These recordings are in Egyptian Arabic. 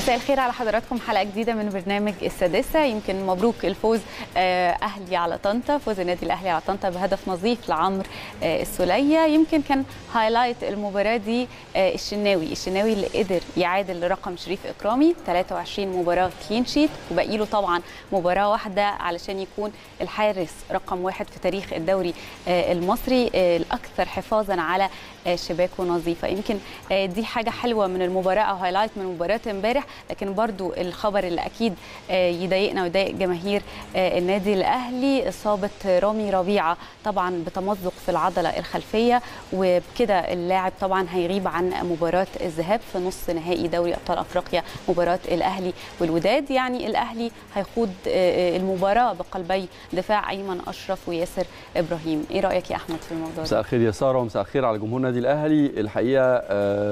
مساء الخير على حضراتكم حلقه جديده من برنامج السادسه يمكن مبروك الفوز اهلي على طنطا فوز النادي الاهلي على طنطا بهدف نظيف لعمرو السوليه يمكن كان هايلايت المباراه دي الشناوي الشناوي اللي قدر يعادل رقم شريف اكرامي 23 مباراه كلين شيت وباقي له طبعا مباراه واحده علشان يكون الحارس رقم واحد في تاريخ الدوري المصري الاكثر حفاظا على شباكه نظيفه يمكن دي حاجه حلوه من المباراه او هايلايت من مباراه امبارح لكن برضو الخبر اللي اكيد يضايقنا ويضايق جماهير النادي الاهلي اصابه رامي ربيعه طبعا بتمزق في العضله الخلفيه وبكده اللاعب طبعا هيغيب عن مباراه الذهاب في نص نهائي دوري ابطال افريقيا مباراه الاهلي والوداد يعني الاهلي هيخوض المباراه بقلبي دفاع ايمن اشرف وياسر ابراهيم ايه رايك يا احمد في الموضوع ده مساء الخير يا ساره ومساء الخير على جمهور النادي الاهلي الحقيقه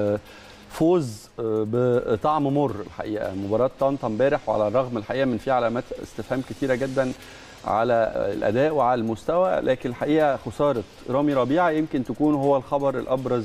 فوز بطعم مر الحقيقه مباراه طنطا امبارح وعلى الرغم الحقيقه من في علامات استفهام كثيره جدا على الاداء وعلى المستوى لكن الحقيقه خساره رامي ربيعه يمكن تكون هو الخبر الابرز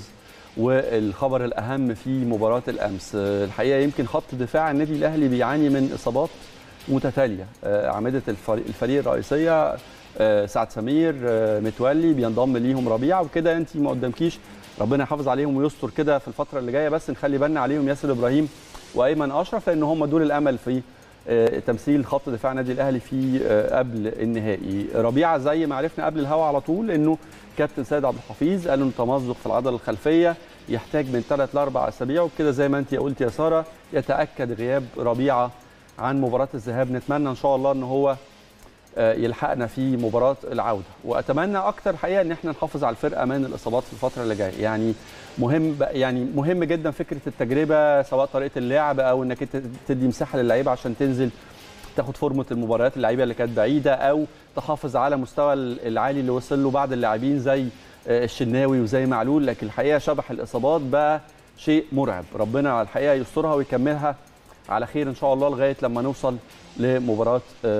والخبر الاهم في مباراه الامس الحقيقه يمكن خط دفاع النادي الاهلي بيعاني من اصابات متتاليه اعمده الفريق الرئيسيه سعد سمير متولي بينضم ليهم ربيعه وكده انت ما قدامكيش ربنا يحافظ عليهم ويستر كده في الفتره اللي جايه بس نخلي بالنا عليهم ياسر ابراهيم وايمن اشرف لان هم دول الامل في تمثيل خط دفاع النادي الاهلي في قبل النهائي ربيعه زي ما عرفنا قبل الهوا على طول انه كابتن سيد عبد الحفيظ قال انه تمزق في العضله الخلفيه يحتاج من ثلاث لاربع اسابيع وبكده زي ما انت قلت يا ساره يتاكد غياب ربيعه عن مباراه الذهاب نتمنى ان شاء الله ان هو يلحقنا في مباراه العوده واتمنى اكتر حقيقه ان احنا نحافظ على الفرقه من الاصابات في الفتره اللي جايه يعني مهم يعني مهم جدا فكره التجربه سواء طريقه اللعب او انك انت تدي مساحه للعيبه عشان تنزل تاخد فورمه المباريات اللعيبه اللي كانت بعيده او تحافظ على مستوى العالي اللي وصل له بعض اللاعبين زي الشناوي وزي معلول لكن الحقيقه شبح الاصابات بقى شيء مرعب ربنا الحقيقه يسترها ويكملها على خير ان شاء الله لغايه لما نوصل لمباراه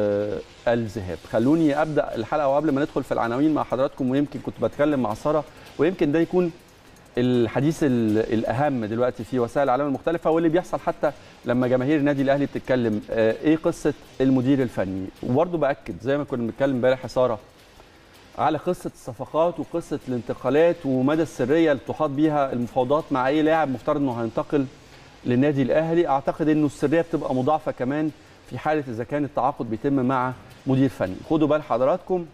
الذهاب خلوني ابدا الحلقه وقبل ما ندخل في العناوين مع حضراتكم ويمكن كنت بتكلم مع ساره ويمكن ده يكون الحديث الاهم دلوقتي في وسائل الاعلام المختلفه واللي بيحصل حتى لما جماهير النادي الاهلي بتتكلم ايه قصه المدير الفني وبرده باكد زي ما كنا بنتكلم امبارح يا ساره على قصه الصفقات وقصه الانتقالات ومدى السريه اللي تحاط بيها المفاوضات مع اي لاعب مفترض انه هينتقل للنادي الاهلي اعتقد انه السريه بتبقى مضاعفه كمان في حاله اذا كان التعاقد بيتم مع مدير فني خدوا بال حضراتكم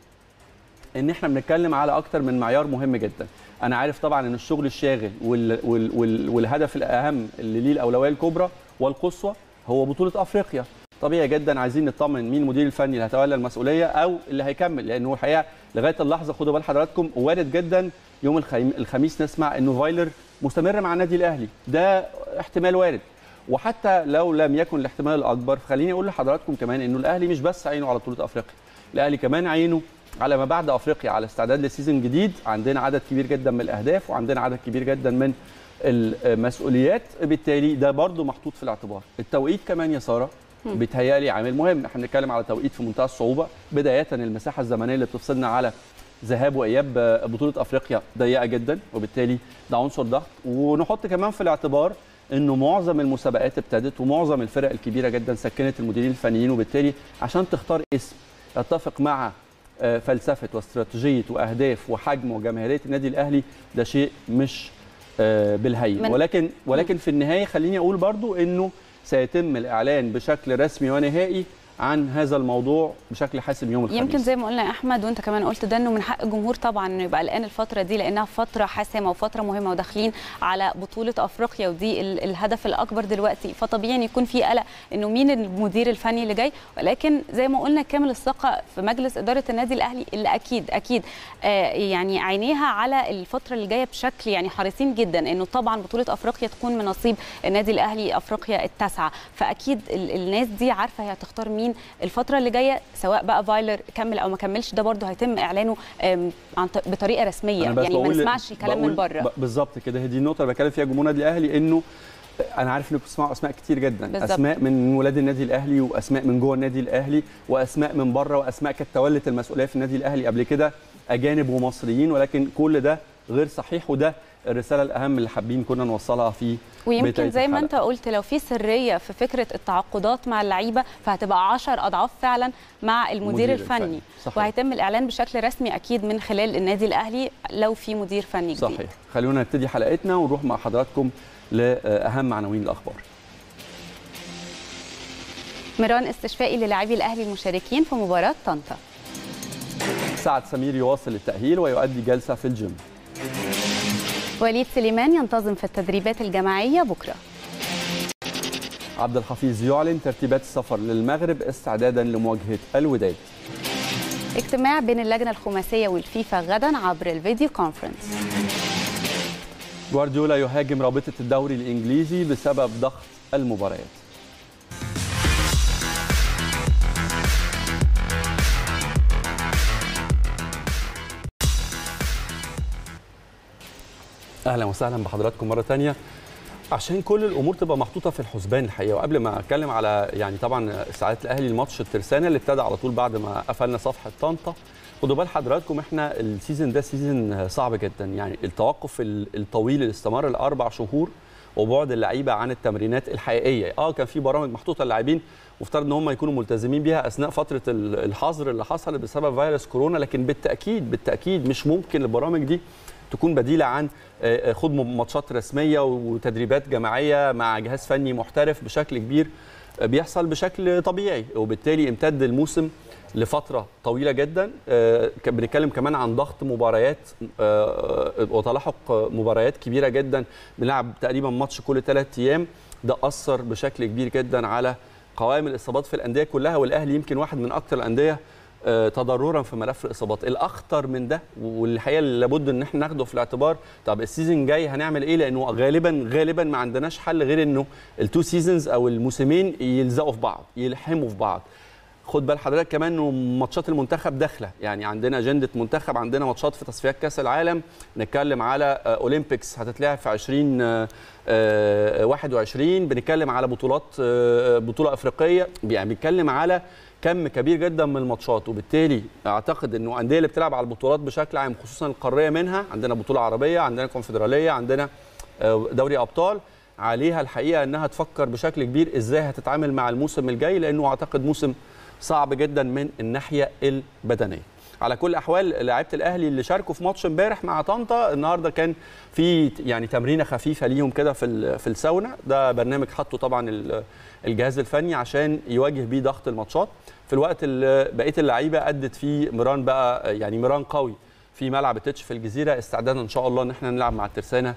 ان احنا بنتكلم على اكتر من معيار مهم جدا انا عارف طبعا ان الشغل الشاغل وال وال وال والهدف الاهم اللي ليه الاولويه الكبرى والقصوى هو بطوله افريقيا طبيعي جدا عايزين نطمن مين المدير الفني اللي هيتولى المسؤوليه او اللي هيكمل لانه الحقيقه لغايه اللحظه خدوا بال حضراتكم وارد جدا يوم الخميس نسمع انه فايلر مستمر مع النادي الاهلي ده احتمال وارد وحتى لو لم يكن الاحتمال الاكبر فخليني اقول لحضراتكم كمان انه الاهلي مش بس عينه على بطوله افريقيا الاهلي كمان عينه على ما بعد افريقيا على استعداد لسيزون جديد عندنا عدد كبير جدا من الاهداف وعندنا عدد كبير جدا من المسؤوليات بالتالي ده برضو محطوط في الاعتبار التوقيت كمان يا ساره بيتهيألي عامل مهم احنا بنتكلم على توقيت في منتهى الصعوبه بدايه المساحه الزمنيه اللي بتفصلنا على ذهاب واياب بطوله افريقيا ضيقه جدا وبالتالي ده عنصر ضغط ونحط كمان في الاعتبار انه معظم المسابقات ابتدت ومعظم الفرق الكبيره جدا سكنت المديرين الفنيين وبالتالي عشان تختار اسم يتفق مع فلسفه واستراتيجيه واهداف وحجم وجماهيريه النادي الاهلي ده شيء مش بالهين ولكن ولكن في النهايه خليني اقول برضو انه سيتم الاعلان بشكل رسمي ونهائي عن هذا الموضوع بشكل حاسم يوم الخميس يمكن زي ما قلنا يا احمد وانت كمان قلت ده انه من حق الجمهور طبعا انه يبقى قلقان الفتره دي لانها فتره حاسمه وفتره مهمه وداخلين على بطوله افريقيا ودي الهدف الاكبر دلوقتي فطبيعي ان يكون في قلق انه مين المدير الفني اللي جاي ولكن زي ما قلنا كامل الثقه في مجلس اداره النادي الاهلي اللي اكيد اكيد آه يعني عينيها على الفتره اللي جايه بشكل يعني حريصين جدا انه طبعا بطوله افريقيا تكون من نصيب النادي الاهلي افريقيا التاسعه فاكيد الناس دي عارفه هي هتختار مين الفتره اللي جايه سواء بقى فايلر كمل او ما كملش ده برده هيتم اعلانه بطريقه رسميه يعني ما نسمعش كلام من بره بالظبط كده هي دي النقطه اللي بتكلم فيها جمهور النادي الاهلي انه انا عارف انكم بتسمعوا اسماء كتير جدا بالزبط. اسماء من ولاد النادي الاهلي واسماء من جوه النادي الاهلي واسماء من بره واسماء كانت تولت المسؤوليه في النادي الاهلي قبل كده اجانب ومصريين ولكن كل ده غير صحيح وده الرساله الاهم اللي حابين كنا نوصلها في ويمكن بداية زي ما الحلقة. انت قلت لو في سريه في فكره التعاقدات مع اللعيبه فهتبقى 10 اضعاف فعلا مع المدير المدير الفني الفني. صحيح. وهيتم الاعلان بشكل رسمي اكيد من خلال النادي الاهلي لو في مدير فني جديد صحيح خلونا نبتدي حلقتنا ونروح مع حضراتكم لاهم عناوين الاخبار ميران استشفائي للاعبي الاهلي المشاركين في مباراه طنطا سعد سمير يواصل التاهيل ويؤدي جلسه في الجيم وليد سليمان ينتظم في التدريبات الجماعيه بكره عبد الحفيظ يعلن ترتيبات السفر للمغرب استعدادا لمواجهه الوداد اجتماع بين اللجنه الخماسيه والفيفا غدا عبر الفيديو كونفرنس جوارديولا يهاجم رابطه الدوري الانجليزي بسبب ضغط المباريات اهلا وسهلا بحضراتكم مره تانية عشان كل الامور تبقى محطوطه في الحسبان الحقيقه وقبل ما اتكلم على يعني طبعا سعاده الاهلي الماتش الترسانه اللي ابتدى على طول بعد ما قفلنا صفحه طنطا خدوا بال حضراتكم احنا السيزون ده سيزون صعب جدا يعني التوقف ال- الطويل اللي استمر لاربع شهور وبعد اللعيبه عن التمرينات الحقيقيه اه كان في برامج محطوطه للاعبين وافترض ان هم يكونوا ملتزمين بيها اثناء فتره ال- الحظر اللي حصل بسبب فيروس كورونا لكن بالتاكيد بالتاكيد مش ممكن البرامج دي تكون بديله عن آه، خوض ماتشات رسميه وتدريبات جماعيه مع جهاز فني محترف بشكل كبير آه، بيحصل بشكل طبيعي وبالتالي امتد الموسم لفتره طويله جدا آه، كان بنتكلم كمان عن ضغط مباريات آه، آه، وتلاحق مباريات كبيره جدا بنلعب تقريبا ماتش كل ثلاث ايام ده اثر بشكل كبير جدا على قوائم الاصابات في الانديه كلها والاهلي يمكن واحد من اكثر الانديه آه، تضررا في ملف الاصابات الاخطر من ده والحقيقه اللي لابد ان احنا ناخده في الاعتبار طب السيزون جاي هنعمل ايه لانه غالبا غالبا ما عندناش حل غير انه التو سيزونز او الموسمين يلزقوا في بعض يلحموا في بعض خد بال حضرتك كمان انه ماتشات المنتخب داخله يعني عندنا اجنده منتخب عندنا ماتشات في تصفيات كاس العالم نتكلم على آه، اولمبيكس هتتلعب في 20 آه، آه، 21 بنتكلم على بطولات آه، بطوله افريقيه يعني بنتكلم على كم كبير جدا من الماتشات وبالتالي اعتقد انه الانديه اللي بتلعب على البطولات بشكل عام خصوصا القاريه منها عندنا بطوله عربيه عندنا كونفدراليه عندنا آه، دوري ابطال عليها الحقيقه انها تفكر بشكل كبير ازاي هتتعامل مع الموسم الجاي لانه اعتقد موسم صعب جدا من الناحيه البدنيه على كل الاحوال لعيبه الاهلي اللي شاركوا في ماتش امبارح مع طنطا النهارده كان في يعني تمرينه خفيفه ليهم كده في ال- في الساونا ده برنامج حطه طبعا ال- الجهاز الفني عشان يواجه بيه ضغط الماتشات في الوقت اللي بقيه اللعيبه ادت فيه ميران بقى يعني ميران قوي في ملعب التتش في الجزيره استعدادا ان شاء الله ان احنا نلعب مع الترسانه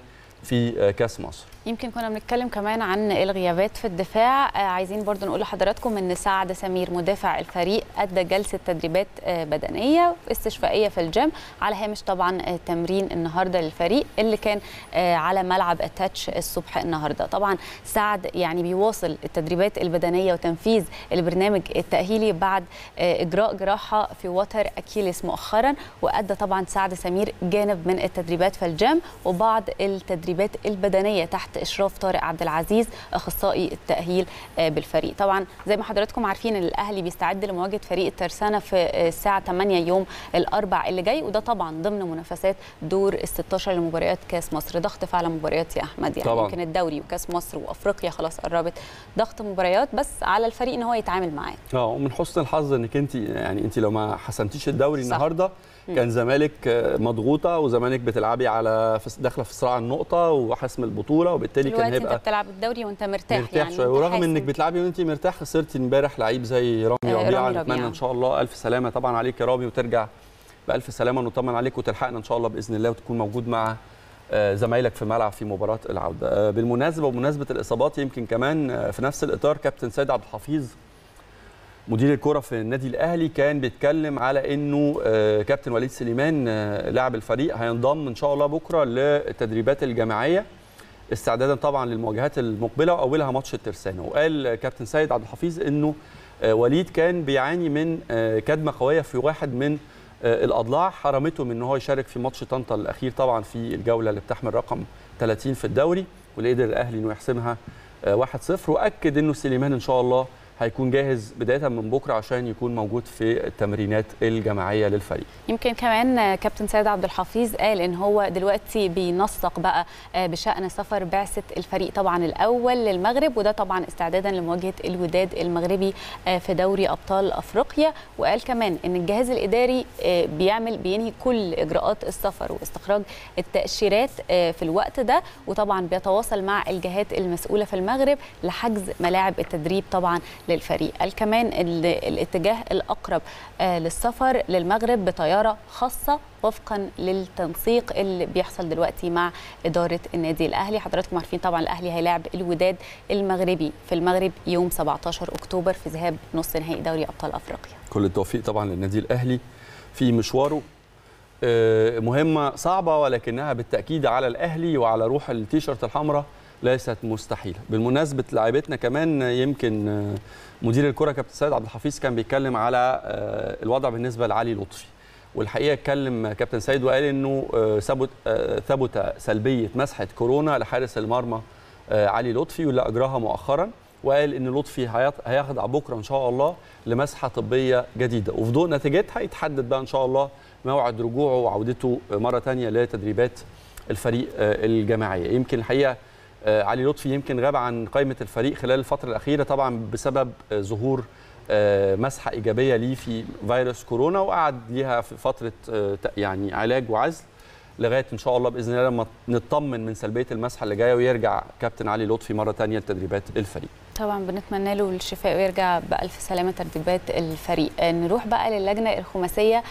في كاس مصر يمكن كنا بنتكلم كمان عن الغيابات في الدفاع آه، عايزين برضو نقول لحضراتكم ان سعد سمير مدافع الفريق ادى جلسه تدريبات آه، بدنيه استشفائيه في الجيم على هامش طبعا آه، تمرين النهارده للفريق اللي كان آه، على ملعب التاتش الصبح النهارده طبعا سعد يعني بيواصل التدريبات البدنيه وتنفيذ البرنامج التاهيلي بعد آه، اجراء جراحه في وتر اكيليس مؤخرا وادى طبعا سعد سمير جانب من التدريبات في الجيم وبعض التدريبات البدنيه تحت اشراف طارق عبد العزيز اخصائي التاهيل آه، بالفريق طبعا زي ما حضراتكم عارفين ان الاهلي بيستعد لمواجهه فريق الترسانه في آه، الساعه 8 يوم الاربع اللي جاي وده طبعا ضمن منافسات دور ال 16 لمباريات كاس مصر ضغط فعلا مباريات يا احمد يعني طبعاً. يمكن الدوري وكاس مصر وافريقيا خلاص قربت ضغط مباريات بس على الفريق ان هو يتعامل معاه اه ومن حسن الحظ انك انت يعني انت لو ما حسمتيش الدوري صح. النهارده كان زمالك آه، مضغوطه وزمالك بتلعبي على في- داخله في صراع النقطه وحسم البطوله وبالتالي كان دلوقتي انت هيبقى بتلعب الدوري وانت مرتاح, مرتاح يعني شويه وانت ورغم حاسم. انك بتلعبي وانت مرتاح خسرتي امبارح لعيب زي رامي آه، ربيعه رامي نتمنى ربيعة. ان شاء الله الف سلامه طبعا عليك يا رامي وترجع بالف سلامه ونطمن عليك وتلحقنا ان شاء الله باذن الله وتكون موجود مع آه، زمايلك في الملعب في مباراه العوده آه، بالمناسبه وبمناسبه الاصابات يمكن كمان آه، في نفس الاطار كابتن سيد عبد الحفيظ مدير الكره في النادي الاهلي كان بيتكلم على انه آه، كابتن وليد سليمان آه، لاعب الفريق هينضم ان شاء الله بكره للتدريبات الجماعيه استعدادا طبعا للمواجهات المقبله واولها ماتش الترسانه وقال كابتن سيد عبد الحفيظ انه آه، وليد كان بيعاني من آه، كدمه قويه في واحد من آه، الاضلاع حرمته من ان هو يشارك في ماتش طنطا الاخير طبعا في الجوله اللي بتحمل رقم 30 في الدوري واللي قدر الاهلي انه يحسمها آه، 1-0 واكد انه سليمان ان شاء الله هيكون جاهز بدايه من بكره عشان يكون موجود في التمرينات الجماعيه للفريق يمكن كمان كابتن سيد عبد الحفيظ قال ان هو دلوقتي بينسق بقى بشان سفر بعثه الفريق طبعا الاول للمغرب وده طبعا استعدادا لمواجهه الوداد المغربي في دوري ابطال افريقيا وقال كمان ان الجهاز الاداري بيعمل بينهي كل اجراءات السفر واستخراج التاشيرات في الوقت ده وطبعا بيتواصل مع الجهات المسؤوله في المغرب لحجز ملاعب التدريب طبعا للفريق قال كمان الاتجاه الاقرب للسفر للمغرب بطياره خاصه وفقا للتنسيق اللي بيحصل دلوقتي مع اداره النادي الاهلي حضراتكم عارفين طبعا الاهلي هيلاعب الوداد المغربي في المغرب يوم 17 اكتوبر في ذهاب نص نهائي دوري ابطال افريقيا كل التوفيق طبعا للنادي الاهلي في مشواره مهمه صعبه ولكنها بالتاكيد على الاهلي وعلى روح التيشيرت الحمراء ليست مستحيله بالمناسبه لاعبتنا كمان يمكن مدير الكره كابتن سيد عبد الحفيظ كان بيتكلم على الوضع بالنسبه لعلي لطفي والحقيقه اتكلم كابتن سيد وقال انه ثبت ثبت سلبيه مسحه كورونا لحارس المرمى علي لطفي واللي اجراها مؤخرا وقال ان لطفي هيخضع بكره ان شاء الله لمسحه طبيه جديده وفي ضوء نتيجتها يتحدد بقى ان شاء الله موعد رجوعه وعودته مره ثانيه لتدريبات الفريق الجماعيه يمكن الحقيقه علي لطفي يمكن غاب عن قائمه الفريق خلال الفتره الاخيره طبعا بسبب ظهور مسحه ايجابيه ليه في فيروس كورونا وقعد ليها في فتره يعني علاج وعزل لغايه ان شاء الله باذن الله لما نطمن من سلبيه المسحه اللي جايه ويرجع كابتن علي لطفي مره ثانيه لتدريبات الفريق طبعا بنتمنى له الشفاء ويرجع بألف سلامة تدريبات الفريق نروح بقى للجنة الخماسية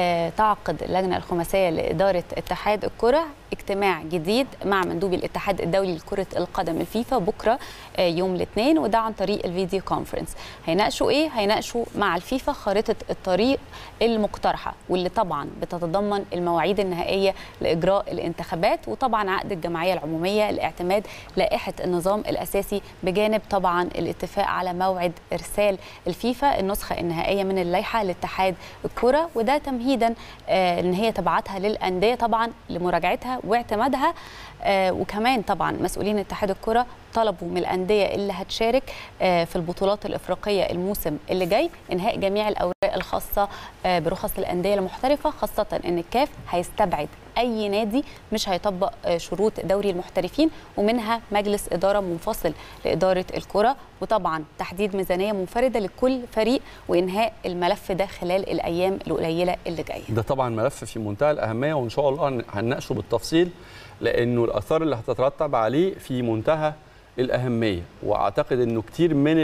تعقد اللجنة الخماسية لإدارة اتحاد الكرة اجتماع جديد مع مندوبي الاتحاد الدولي لكرة القدم الفيفا بكرة يوم الاثنين وده عن طريق الفيديو كونفرنس هيناقشوا ايه؟ هيناقشوا مع الفيفا خارطة الطريق المقترحة واللي طبعا بتتضمن المواعيد النهائية لإجراء الانتخابات وطبعا عقد الجمعية العمومية لاعتماد لائحة النظام الأساسي بجانب طبعا طبعا الاتفاق على موعد ارسال الفيفا النسخه النهائيه من اللائحه لاتحاد الكره وده تمهيدا آه ان هي تبعتها للانديه طبعا لمراجعتها واعتمادها آه وكمان طبعا مسؤولين اتحاد الكره طلبوا من الانديه اللي هتشارك آه في البطولات الافريقيه الموسم اللي جاي انهاء جميع الاوراق الخاصه برخص الانديه المحترفه خاصه ان الكاف هيستبعد اي نادي مش هيطبق شروط دوري المحترفين ومنها مجلس اداره منفصل لاداره الكره وطبعا تحديد ميزانيه منفرده لكل فريق وانهاء الملف ده خلال الايام القليله اللي جايه ده طبعا ملف في منتهى الاهميه وان شاء الله هنناقشه بالتفصيل لانه الاثار اللي هتترتب عليه في منتهى الاهميه واعتقد انه كتير من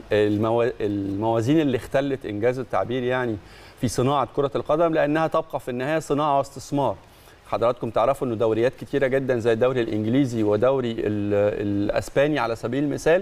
الموازين اللي اختلت انجاز التعبير يعني في صناعه كره القدم لانها تبقى في النهايه صناعه واستثمار حضراتكم تعرفوا انه دوريات كتيره جدا زي الدوري الانجليزي ودوري الاسباني على سبيل المثال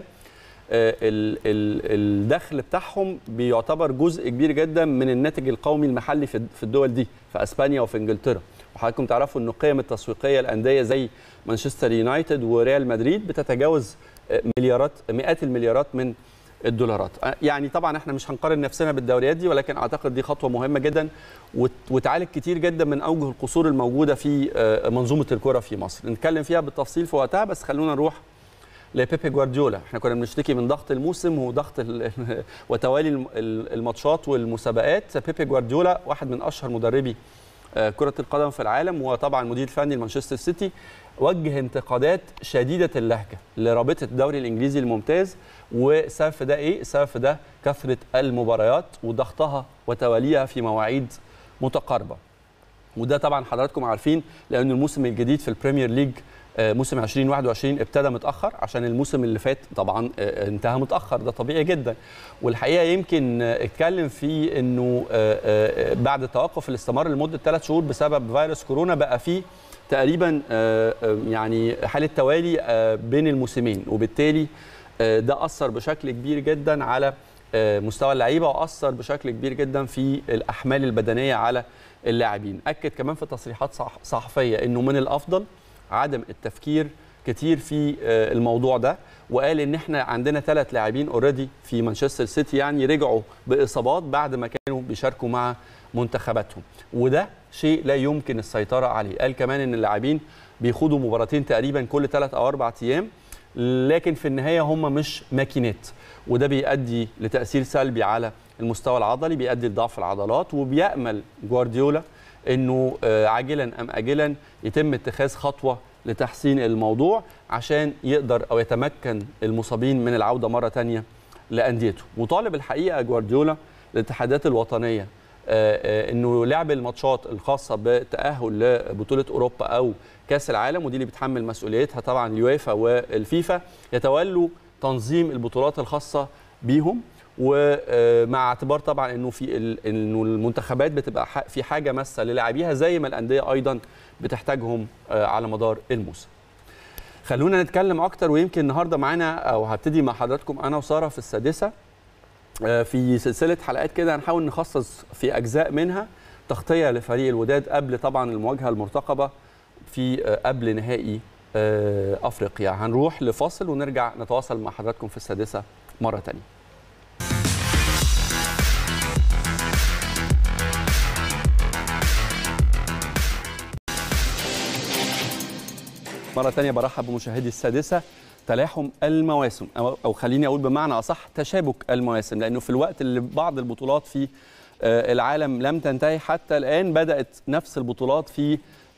الدخل بتاعهم بيعتبر جزء كبير جدا من الناتج القومي المحلي في الدول دي في اسبانيا وفي انجلترا وحضراتكم تعرفوا انه القيم التسويقيه الانديه زي مانشستر يونايتد وريال مدريد بتتجاوز مليارات مئات المليارات من الدولارات يعني طبعا احنا مش هنقارن نفسنا بالدوريات دي ولكن اعتقد دي خطوه مهمه جدا وتعالج كتير جدا من اوجه القصور الموجوده في منظومه الكره في مصر نتكلم فيها بالتفصيل في وقتها بس خلونا نروح لبيبي جوارديولا احنا كنا بنشتكي من ضغط الموسم وضغط وتوالي الماتشات والمسابقات بيبي جوارديولا واحد من اشهر مدربي كرة القدم في العالم وطبعا مدير فني لمانشستر سيتي وجه انتقادات شديدة اللهجة لرابطة الدوري الإنجليزي الممتاز والسبب في ده إيه؟ السبب في ده كثرة المباريات وضغطها وتواليها في مواعيد متقاربة وده طبعا حضراتكم عارفين لأن الموسم الجديد في البريمير ليج موسم 2021 ابتدى متاخر عشان الموسم اللي فات طبعا انتهى متاخر ده طبيعي جدا والحقيقه يمكن اتكلم في انه بعد التوقف اللي استمر لمده ثلاث شهور بسبب فيروس كورونا بقى فيه تقريبا يعني حاله توالي بين الموسمين وبالتالي ده اثر بشكل كبير جدا على مستوى اللعيبه واثر بشكل كبير جدا في الاحمال البدنيه على اللاعبين اكد كمان في تصريحات صحفيه انه من الافضل عدم التفكير كتير في الموضوع ده وقال ان احنا عندنا ثلاث لاعبين اوريدي في مانشستر سيتي يعني رجعوا باصابات بعد ما كانوا بيشاركوا مع منتخباتهم وده شيء لا يمكن السيطره عليه قال كمان ان اللاعبين بيخوضوا مباراتين تقريبا كل ثلاث او اربع ايام لكن في النهايه هم مش ماكينات وده بيؤدي لتاثير سلبي على المستوى العضلي بيؤدي لضعف العضلات وبيامل جوارديولا انه عاجلا ام اجلا يتم اتخاذ خطوه لتحسين الموضوع عشان يقدر او يتمكن المصابين من العوده مره ثانيه لانديته وطالب الحقيقه جوارديولا الاتحادات الوطنيه انه لعب الماتشات الخاصه بالتاهل لبطوله اوروبا او كاس العالم ودي اللي بتحمل مسؤوليتها طبعا اليويفا والفيفا يتولوا تنظيم البطولات الخاصه بيهم ومع اعتبار طبعا انه في انه المنتخبات بتبقى في حاجه ماسه للاعبيها زي ما الانديه ايضا بتحتاجهم على مدار الموسم. خلونا نتكلم اكتر ويمكن النهارده معانا او هبتدي مع حضراتكم انا وساره في السادسه في سلسله حلقات كده هنحاول نخصص في اجزاء منها تغطيه لفريق الوداد قبل طبعا المواجهه المرتقبه في قبل نهائي افريقيا هنروح لفاصل ونرجع نتواصل مع حضراتكم في السادسه مره ثانيه مرة تانية برحب بمشاهدي السادسة تلاحم المواسم أو, أو خليني أقول بمعنى أصح تشابك المواسم لأنه في الوقت اللي بعض البطولات في العالم لم تنتهي حتى الآن بدأت نفس البطولات في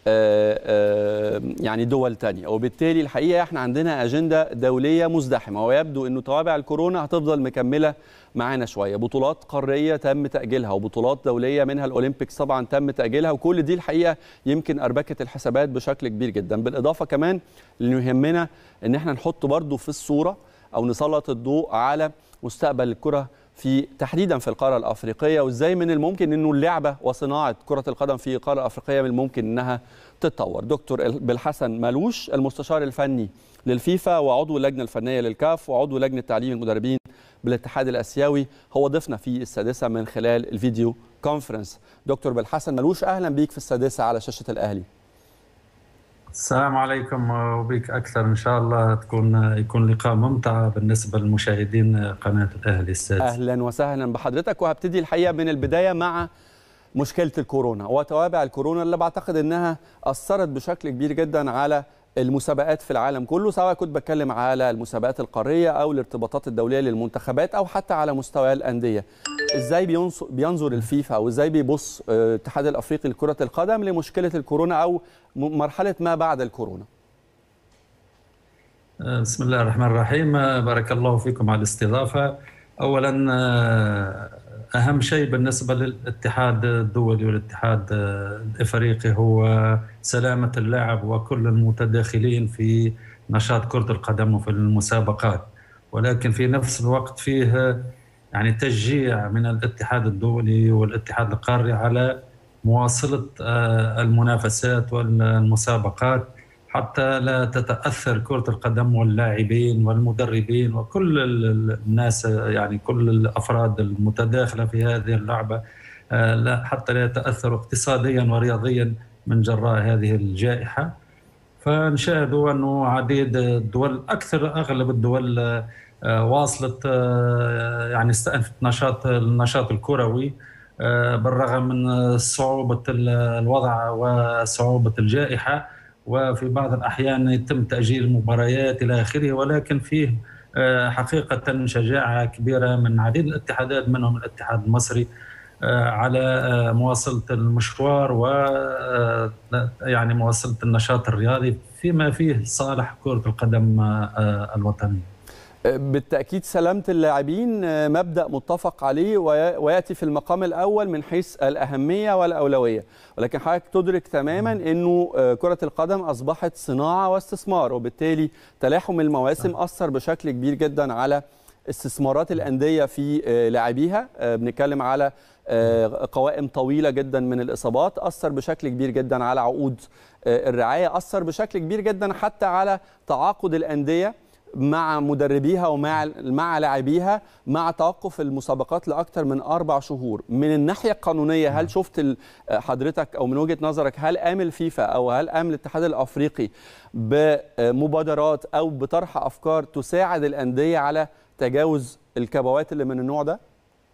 يعني دول تانية وبالتالي الحقيقة احنا عندنا أجندة دولية مزدحمة ويبدو أنه توابع الكورونا هتفضل مكملة معانا شوية بطولات قارية تم تأجيلها وبطولات دولية منها الأولمبيكس طبعا تم تأجيلها وكل دي الحقيقة يمكن أربكة الحسابات بشكل كبير جدا بالإضافة كمان اللي يهمنا أن احنا نحط برضو في الصورة أو نسلط الضوء على مستقبل الكرة في تحديدا في القاره الافريقيه وازاي من الممكن انه اللعبه وصناعه كره القدم في القاره الافريقيه من الممكن انها تتطور دكتور بالحسن مالوش المستشار الفني للفيفا وعضو اللجنه الفنيه للكاف وعضو لجنه تعليم المدربين بالاتحاد الاسيوي هو ضيفنا في السادسه من خلال الفيديو كونفرنس دكتور بالحسن مالوش اهلا بيك في السادسه على شاشه الاهلي السلام عليكم وبك اكثر ان شاء الله تكون يكون لقاء ممتع بالنسبه للمشاهدين قناه الاهلي السادس اهلا وسهلا بحضرتك وهبتدي الحقيقه من البدايه مع مشكله الكورونا وتوابع الكورونا اللي بعتقد انها اثرت بشكل كبير جدا على المسابقات في العالم كله سواء كنت بتكلم على المسابقات القاريه او الارتباطات الدوليه للمنتخبات او حتى على مستوى الانديه ازاي بينظر الفيفا او ازاي بيبص الاتحاد الافريقي لكره القدم لمشكله الكورونا او مرحله ما بعد الكورونا بسم الله الرحمن الرحيم بارك الله فيكم على الاستضافه اولا اهم شيء بالنسبه للاتحاد الدولي والاتحاد الافريقي هو سلامه اللاعب وكل المتداخلين في نشاط كره القدم وفي المسابقات ولكن في نفس الوقت فيه يعني تشجيع من الاتحاد الدولي والاتحاد القاري على مواصله المنافسات والمسابقات حتى لا تتاثر كره القدم واللاعبين والمدربين وكل الناس يعني كل الافراد المتداخله في هذه اللعبه لا حتى لا يتاثروا اقتصاديا ورياضيا من جراء هذه الجائحه فنشاهد انه عديد الدول اكثر اغلب الدول واصلت يعني استأنفت نشاط النشاط الكروي بالرغم من صعوبه الوضع وصعوبه الجائحه وفي بعض الأحيان يتم تأجيل المباريات إلى آخره ولكن فيه حقيقة شجاعة كبيرة من عديد الاتحادات منهم الاتحاد المصري على مواصلة المشوار و يعني مواصلة النشاط الرياضي فيما فيه صالح كرة القدم الوطنية بالتأكيد سلامة اللاعبين مبدأ متفق عليه ويأتي في المقام الأول من حيث الأهمية والأولوية ولكن حضرتك تدرك تماما أنه كرة القدم أصبحت صناعة واستثمار وبالتالي تلاحم المواسم أثر بشكل كبير جدا على استثمارات الأندية في لاعبيها بنتكلم على قوائم طويلة جدا من الإصابات أثر بشكل كبير جدا على عقود الرعاية أثر بشكل كبير جدا حتى على تعاقد الأندية مع مدربيها ومع مع لاعبيها مع توقف المسابقات لاكثر من اربع شهور من الناحيه القانونيه هل شفت حضرتك او من وجهه نظرك هل قام الفيفا او هل قام الاتحاد الافريقي بمبادرات او بطرح افكار تساعد الانديه على تجاوز الكبوات اللي من النوع ده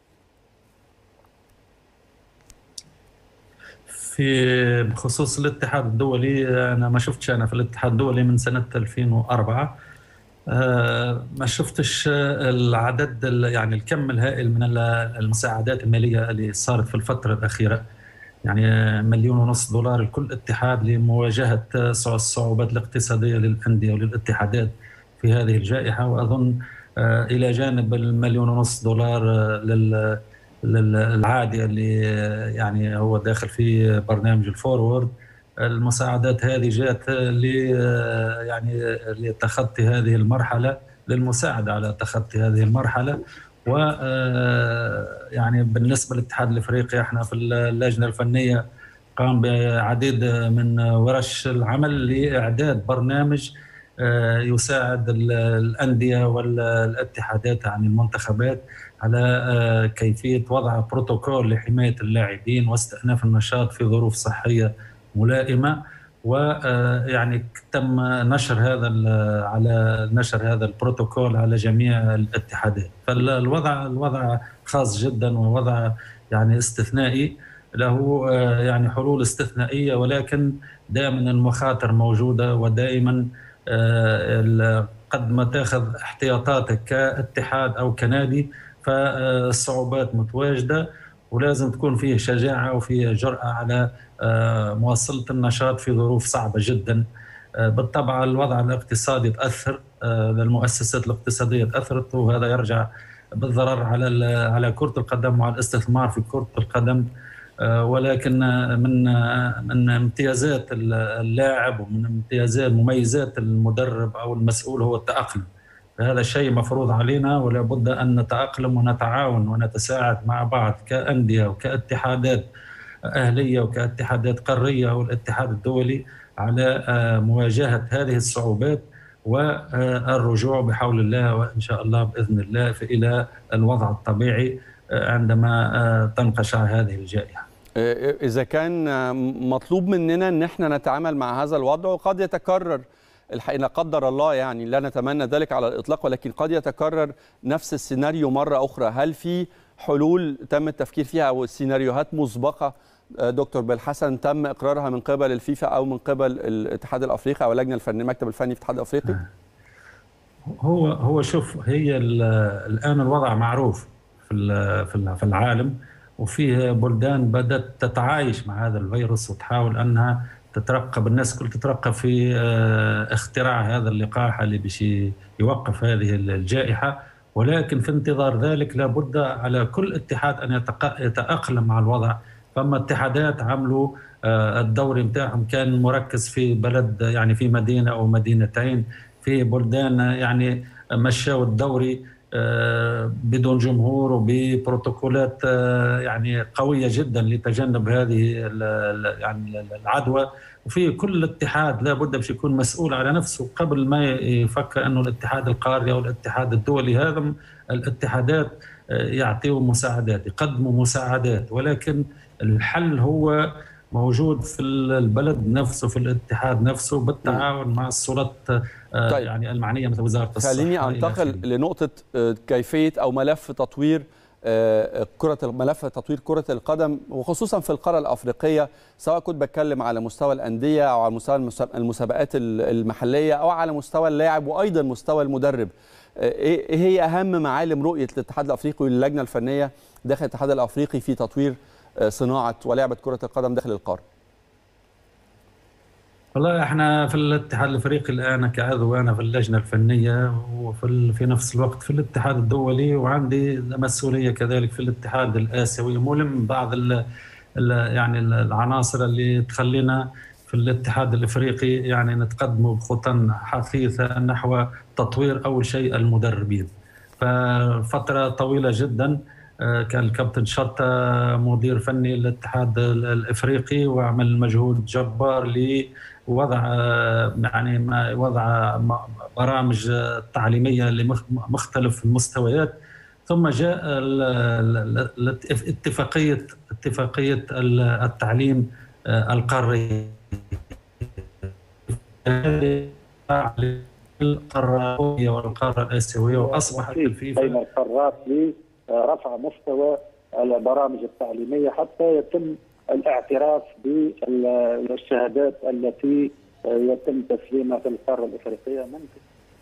في بخصوص الاتحاد الدولي انا ما شفتش انا في الاتحاد الدولي من سنه 2004 ما شفتش العدد يعني الكم الهائل من المساعدات الماليه اللي صارت في الفتره الاخيره يعني مليون ونص دولار لكل اتحاد لمواجهه الصعوبات الاقتصاديه للانديه وللاتحادات في هذه الجائحه واظن الى جانب المليون ونص دولار لل للعادي اللي يعني هو داخل في برنامج الفورورد المساعدات هذه جاءت ل يعني لتخطي هذه المرحله للمساعده على تخطي هذه المرحله و يعني بالنسبه للاتحاد الافريقي احنا في اللجنه الفنيه قام بعديد من ورش العمل لاعداد برنامج يساعد الانديه والاتحادات عن المنتخبات على كيفيه وضع بروتوكول لحمايه اللاعبين واستئناف النشاط في ظروف صحيه ملائمه ويعني تم نشر هذا على نشر هذا البروتوكول على جميع الاتحادات فالوضع الوضع خاص جدا ووضع يعني استثنائي له يعني حلول استثنائيه ولكن دائما المخاطر موجوده ودائما قد ما تاخذ احتياطاتك كاتحاد او كنادي فالصعوبات متواجده ولازم تكون فيه شجاعه وفيه جراه على مواصله النشاط في ظروف صعبه جدا بالطبع الوضع الاقتصادي تاثر المؤسسات الاقتصاديه تاثرت وهذا يرجع بالضرر على على كره القدم وعلى الاستثمار في كره القدم ولكن من من امتيازات اللاعب ومن امتيازات مميزات المدرب او المسؤول هو التاقلم هذا شيء مفروض علينا ولا بد ان نتاقلم ونتعاون ونتساعد مع بعض كانديه وكاتحادات اهليه وكاتحادات قاريه والاتحاد الدولي على مواجهه هذه الصعوبات والرجوع بحول الله وان شاء الله باذن الله الى الوضع الطبيعي عندما تنقشع هذه الجائحه. اذا كان مطلوب مننا ان احنا نتعامل مع هذا الوضع وقد يتكرر الحقيقه لا قدر الله يعني لا نتمنى ذلك على الاطلاق ولكن قد يتكرر نفس السيناريو مره اخرى هل في حلول تم التفكير فيها او سيناريوهات مسبقه دكتور بالحسن تم اقرارها من قبل الفيفا او من قبل الاتحاد الافريقي او اللجنه الفنيه المكتب الفني في الاتحاد الافريقي هو هو شوف هي الان الوضع معروف في في العالم وفيه بلدان بدات تتعايش مع هذا الفيروس وتحاول انها تترقب الناس كل تترقب في اختراع هذا اللقاح اللي باش يوقف هذه الجائحه ولكن في انتظار ذلك لابد على كل اتحاد ان يتاقلم مع الوضع فما اتحادات عملوا الدوري بتاعهم كان مركز في بلد يعني في مدينه او مدينتين في بلدان يعني مشوا الدوري بدون جمهور وببروتوكولات يعني قويه جدا لتجنب هذه يعني العدوى وفي كل اتحاد لابد باش يكون مسؤول على نفسه قبل ما يفكر انه الاتحاد القاري او الاتحاد الدولي هذا الاتحادات يعطيوا مساعدات يقدموا مساعدات ولكن الحل هو موجود في البلد نفسه في الاتحاد نفسه بالتعاون مع السلطات طيب. يعني المعنيه مثل وزاره الصحه خليني انتقل لنقطه كيفيه او ملف تطوير كرة ملف تطوير كرة القدم وخصوصا في القارة الأفريقية سواء كنت بتكلم على مستوى الأندية أو على مستوى المسابقات المحلية أو على مستوى اللاعب وأيضا مستوى المدرب إيه هي أهم معالم رؤية الاتحاد الأفريقي واللجنة الفنية داخل الاتحاد الأفريقي في تطوير صناعة ولعبة كرة القدم داخل القارة والله احنا في الاتحاد الافريقي الان كعضو انا في اللجنه الفنيه وفي في نفس الوقت في الاتحاد الدولي وعندي مسؤوليه كذلك في الاتحاد الاسيوي ملم بعض ال ال يعني العناصر اللي تخلينا في الاتحاد الافريقي يعني نتقدموا بخطى حثيثه نحو تطوير اول شيء المدربين ففتره طويله جدا كان الكابتن شرطة مدير فني للاتحاد الافريقي وعمل مجهود جبار لوضع يعني وضع برامج تعليميه لمختلف المستويات ثم جاء اتفاقيه اتفاقيه التعليم القاري القاره والقاره الاسيويه واصبحت الفيفا بين القارات رفع مستوى البرامج التعليميه حتى يتم الاعتراف بالشهادات التي يتم تسليمها في القاره الافريقيه ممكن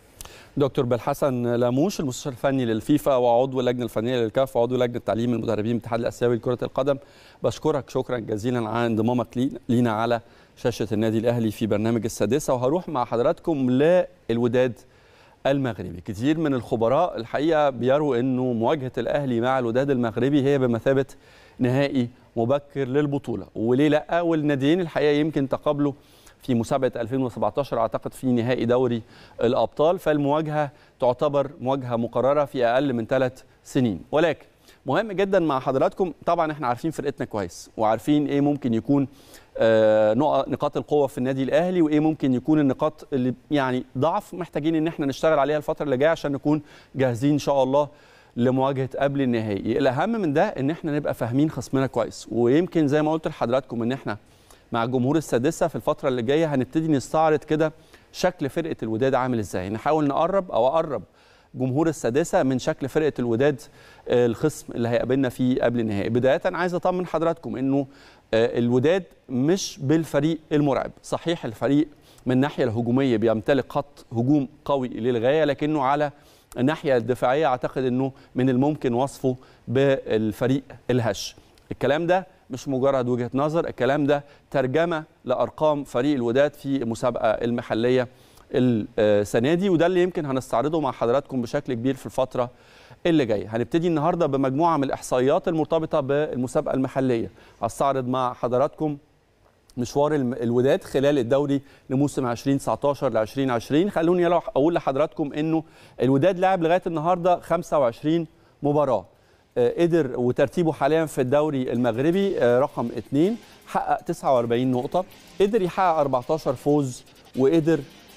دكتور بالحسن لاموش المستشار الفني للفيفا وعضو اللجنه الفنيه للكاف وعضو لجنه تعليم المدربين الاتحاد الاسيوي لكره القدم بشكرك شكرا جزيلا على انضمامك لينا على شاشه النادي الاهلي في برنامج السادسه وهروح مع حضراتكم للوداد المغربي كتير من الخبراء الحقيقه بيروا انه مواجهه الاهلي مع الوداد المغربي هي بمثابه نهائي مبكر للبطوله وليه لا والناديين الحقيقه يمكن تقابلوا في مسابقه 2017 اعتقد في نهائي دوري الابطال فالمواجهه تعتبر مواجهه مقرره في اقل من ثلاث سنين ولكن مهم جدا مع حضراتكم طبعا احنا عارفين فرقتنا كويس وعارفين ايه ممكن يكون آه نقاط القوه في النادي الاهلي وايه ممكن يكون النقاط اللي يعني ضعف محتاجين ان احنا نشتغل عليها الفتره اللي جايه عشان نكون جاهزين ان شاء الله لمواجهه قبل النهائي الاهم من ده ان احنا نبقى فاهمين خصمنا كويس ويمكن زي ما قلت لحضراتكم ان احنا مع الجمهور السادسه في الفتره اللي جايه هنبتدي نستعرض كده شكل فرقه الوداد عامل ازاي نحاول نقرب او اقرب جمهور السادسه من شكل فرقه الوداد الخصم اللي هيقابلنا فيه قبل النهائي بدايه عايز اطمن حضراتكم انه الوداد مش بالفريق المرعب صحيح الفريق من الناحيه الهجوميه بيمتلك خط هجوم قوي للغايه لكنه على الناحيه الدفاعيه اعتقد انه من الممكن وصفه بالفريق الهش الكلام ده مش مجرد وجهه نظر الكلام ده ترجمه لارقام فريق الوداد في المسابقه المحليه السنه دي وده اللي يمكن هنستعرضه مع حضراتكم بشكل كبير في الفتره اللي جايه هنبتدي النهارده بمجموعه من الاحصائيات المرتبطه بالمسابقه المحليه هستعرض مع حضراتكم مشوار الوداد خلال الدوري لموسم 2019 ل 2020 خلوني اقول لحضراتكم انه الوداد لعب لغايه النهارده 25 مباراه قدر وترتيبه حاليا في الدوري المغربي رقم 2 حقق 49 نقطه قدر يحقق 14 فوز وقدر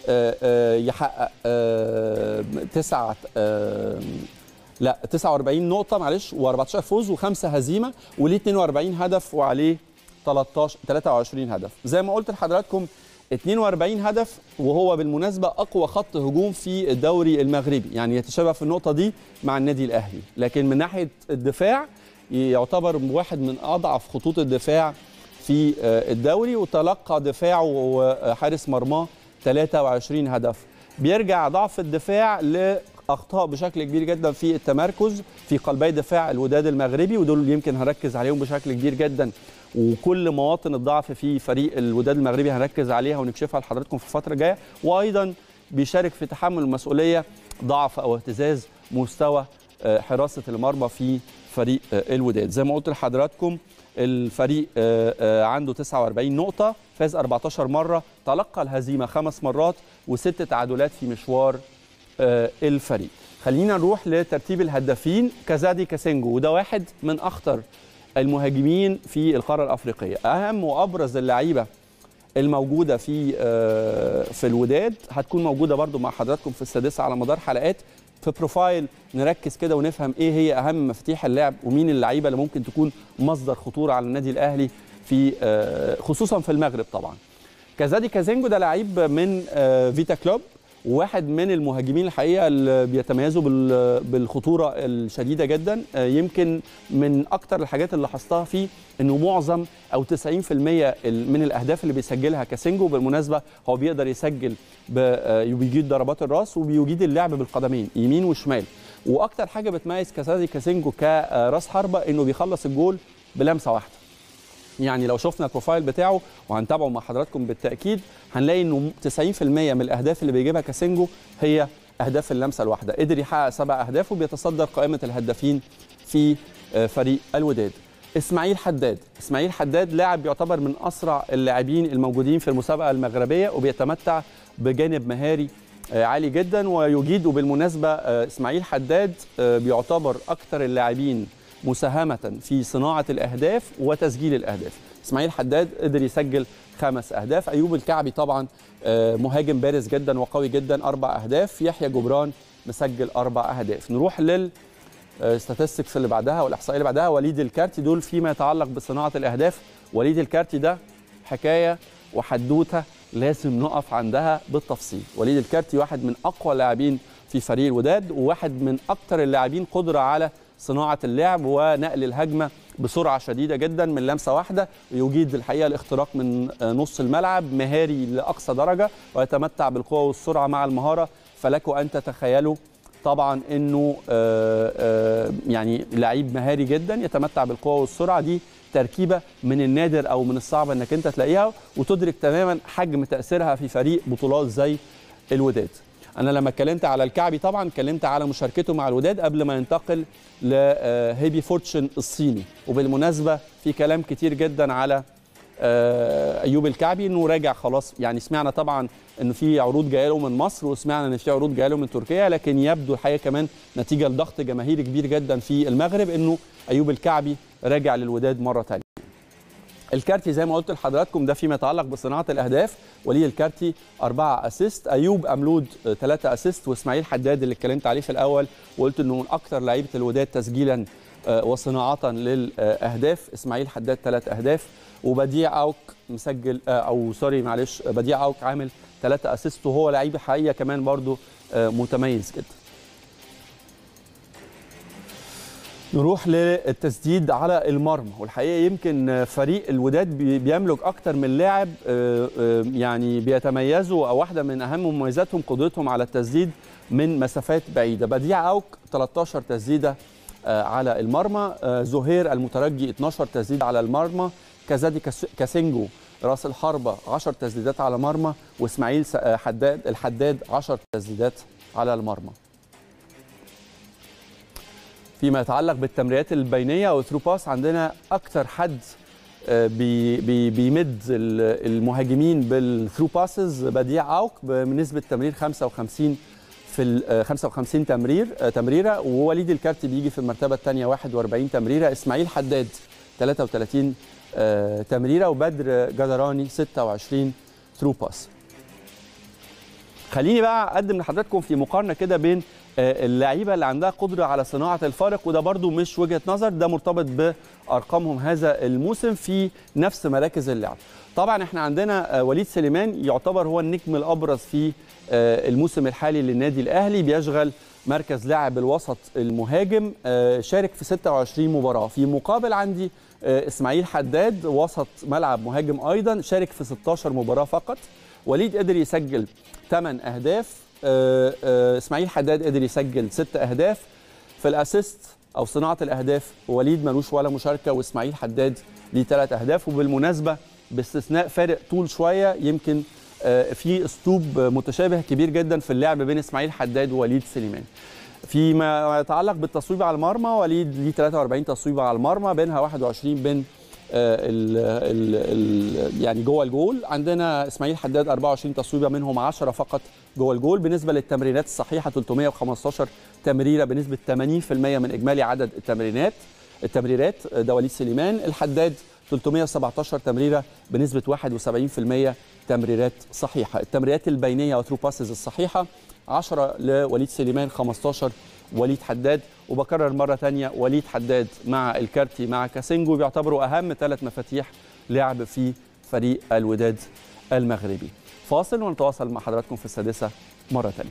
يحقق تسعة لا 49 نقطة معلش و14 فوز وخمسة هزيمة وليه 42 هدف وعليه 13 23 هدف زي ما قلت لحضراتكم 42 هدف وهو بالمناسبة أقوى خط هجوم في الدوري المغربي يعني يتشابه في النقطة دي مع النادي الأهلي لكن من ناحية الدفاع يعتبر واحد من أضعف خطوط الدفاع في الدوري وتلقى دفاعه وحارس مرماه 23 هدف بيرجع ضعف الدفاع لاخطاء بشكل كبير جدا في التمركز في قلبي دفاع الوداد المغربي ودول يمكن هنركز عليهم بشكل كبير جدا وكل مواطن الضعف في فريق الوداد المغربي هنركز عليها ونكشفها لحضراتكم في الفتره الجايه وايضا بيشارك في تحمل المسؤوليه ضعف او اهتزاز مستوى حراسه المرمى في فريق الوداد زي ما قلت لحضراتكم الفريق عنده 49 نقطة فاز 14 مرة تلقى الهزيمة خمس مرات وست تعادلات في مشوار الفريق خلينا نروح لترتيب الهدافين كازادي كاسينجو وده واحد من أخطر المهاجمين في القارة الأفريقية أهم وأبرز اللعيبة الموجودة في في الوداد هتكون موجودة برضو مع حضراتكم في السادسة على مدار حلقات في بروفايل نركز كده ونفهم ايه هي اهم مفاتيح اللعب ومين اللعيبه اللي ممكن تكون مصدر خطوره على النادي الاهلي في خصوصا في المغرب طبعا كازادي كازينجو ده لعيب من فيتا كلوب وواحد من المهاجمين الحقيقه اللي بيتميزوا بالخطوره الشديده جدا يمكن من اكتر الحاجات اللي لاحظتها فيه انه معظم او 90% من الاهداف اللي بيسجلها كاسينجو بالمناسبه هو بيقدر يسجل بيجيد ضربات الراس وبيجيد اللعب بالقدمين يمين وشمال واكتر حاجه بتميز كاسادي كاسينجو كراس حربه انه بيخلص الجول بلمسه واحده يعني لو شفنا البروفايل بتاعه وهنتابعه مع حضراتكم بالتاكيد هنلاقي انه 90% من الاهداف اللي بيجيبها كاسينجو هي اهداف اللمسه الواحده قدر يحقق سبع اهداف وبيتصدر قائمه الهدافين في فريق الوداد اسماعيل حداد اسماعيل حداد لاعب يعتبر من اسرع اللاعبين الموجودين في المسابقه المغربيه وبيتمتع بجانب مهاري عالي جدا ويجيد وبالمناسبه اسماعيل حداد بيعتبر اكثر اللاعبين مساهمة في صناعة الأهداف وتسجيل الأهداف إسماعيل حداد قدر يسجل خمس أهداف أيوب الكعبي طبعا مهاجم بارز جدا وقوي جدا أربع أهداف يحيى جبران مسجل أربع أهداف نروح لل ستاتستكس اللي بعدها والاحصائيه اللي بعدها وليد الكارتي دول فيما يتعلق بصناعه الاهداف وليد الكارتي ده حكايه وحدوته لازم نقف عندها بالتفصيل وليد الكارتي واحد من اقوى اللاعبين في فريق الوداد وواحد من اكثر اللاعبين قدره على صناعه اللعب ونقل الهجمه بسرعه شديده جدا من لمسه واحده ويجيد الحقيقه الاختراق من نص الملعب مهاري لاقصى درجه ويتمتع بالقوه والسرعه مع المهاره فلكم ان تتخيلوا طبعا انه آه، آه، يعني لعيب مهاري جدا يتمتع بالقوه والسرعه دي تركيبه من النادر او من الصعب انك انت تلاقيها وتدرك تماما حجم تاثيرها في فريق بطولات زي الوداد انا لما اتكلمت على الكعبي طبعا اتكلمت على مشاركته مع الوداد قبل ما ينتقل لهيبي فورتشن الصيني وبالمناسبه في كلام كتير جدا على آه، ايوب الكعبي انه راجع خلاص يعني سمعنا طبعا انه في عروض جايه له من مصر وسمعنا ان في عروض جايه له من تركيا لكن يبدو الحقيقه كمان نتيجه لضغط جماهيري كبير جدا في المغرب انه ايوب الكعبي راجع للوداد مره ثانيه الكارتي زي ما قلت لحضراتكم ده فيما يتعلق بصناعه الاهداف ولي الكارتي أربعة اسيست ايوب املود ثلاثة اسيست واسماعيل حداد اللي اتكلمت عليه في الاول وقلت انه من اكثر لعيبه الوداد تسجيلا آه، وصناعه للاهداف اسماعيل حداد ثلاث اهداف وبديع اوك مسجل آه، او سوري معلش بديع اوك عامل ثلاثة اسيست وهو لعيب حقيقه كمان برضو آه، متميز جدا نروح للتسديد على المرمى والحقيقه يمكن فريق الوداد بي- بيملك اكتر من لاعب آه، آه، يعني بيتميزوا او واحده من اهم مميزاتهم قدرتهم على التسديد من مسافات بعيده بديع اوك 13 تسديده آه، على المرمى آه، زهير المترجي 12 تسديد على المرمى كازادي كاس- كاسينجو راس الحربه 10 تسديدات على مرمى واسماعيل س- آه، حداد الحداد 10 تسديدات على المرمى فيما يتعلق بالتمريرات البينيه او ثرو باس عندنا اكتر حد آه، بي بي بيمد ال- المهاجمين بالثرو باسز بديع اوك بنسبه تمرير 55 في ال- آه، 55 تمرير آه، تمريره ووليد الكارتي بيجي في المرتبه الثانيه 41 تمريره اسماعيل حداد 33 آه، تمريره وبدر جدراني 26 ثرو باس خليني بقى اقدم لحضراتكم في مقارنه كده بين آه، اللعيبه اللي عندها قدره على صناعه الفارق وده برضو مش وجهه نظر ده مرتبط بارقامهم هذا الموسم في نفس مراكز اللعب طبعا احنا عندنا آه، وليد سليمان يعتبر هو النجم الابرز في آه، الموسم الحالي للنادي الاهلي بيشغل مركز لاعب الوسط المهاجم آه، شارك في 26 مباراه في مقابل عندي آه، اسماعيل حداد وسط ملعب مهاجم ايضا شارك في 16 مباراه فقط وليد قدر يسجل 8 اهداف آه، آه، اسماعيل حداد قدر يسجل 6 اهداف في الاسيست او صناعه الاهداف وليد ملوش ولا مشاركه واسماعيل حداد ليه 3 اهداف وبالمناسبه باستثناء فارق طول شويه يمكن آه، في اسلوب متشابه كبير جدا في اللعب بين اسماعيل حداد ووليد سليمان فيما يتعلق بالتصويب على المرمى وليد ليه 43 تصويبه على المرمى بينها 21 بين آه، ال ال ال يعني جوه الجول عندنا اسماعيل حداد 24 تصويبه منهم 10 فقط جوه الجول بالنسبه للتمريرات الصحيحه 315 تمريره بنسبه 80% من اجمالي عدد التمريرات التمريرات آه، ده وليد سليمان الحداد 317 تمريره بنسبه 71% تمريرات صحيحه التمريرات البينيه وثرو باسز الصحيحه 10 لوليد سليمان 15 وليد حداد وبكرر مرة تانية وليد حداد مع الكارتي مع كاسينجو بيعتبروا أهم ثلاث مفاتيح لعب في فريق الوداد المغربي فاصل ونتواصل مع حضراتكم في السادسة مرة تانية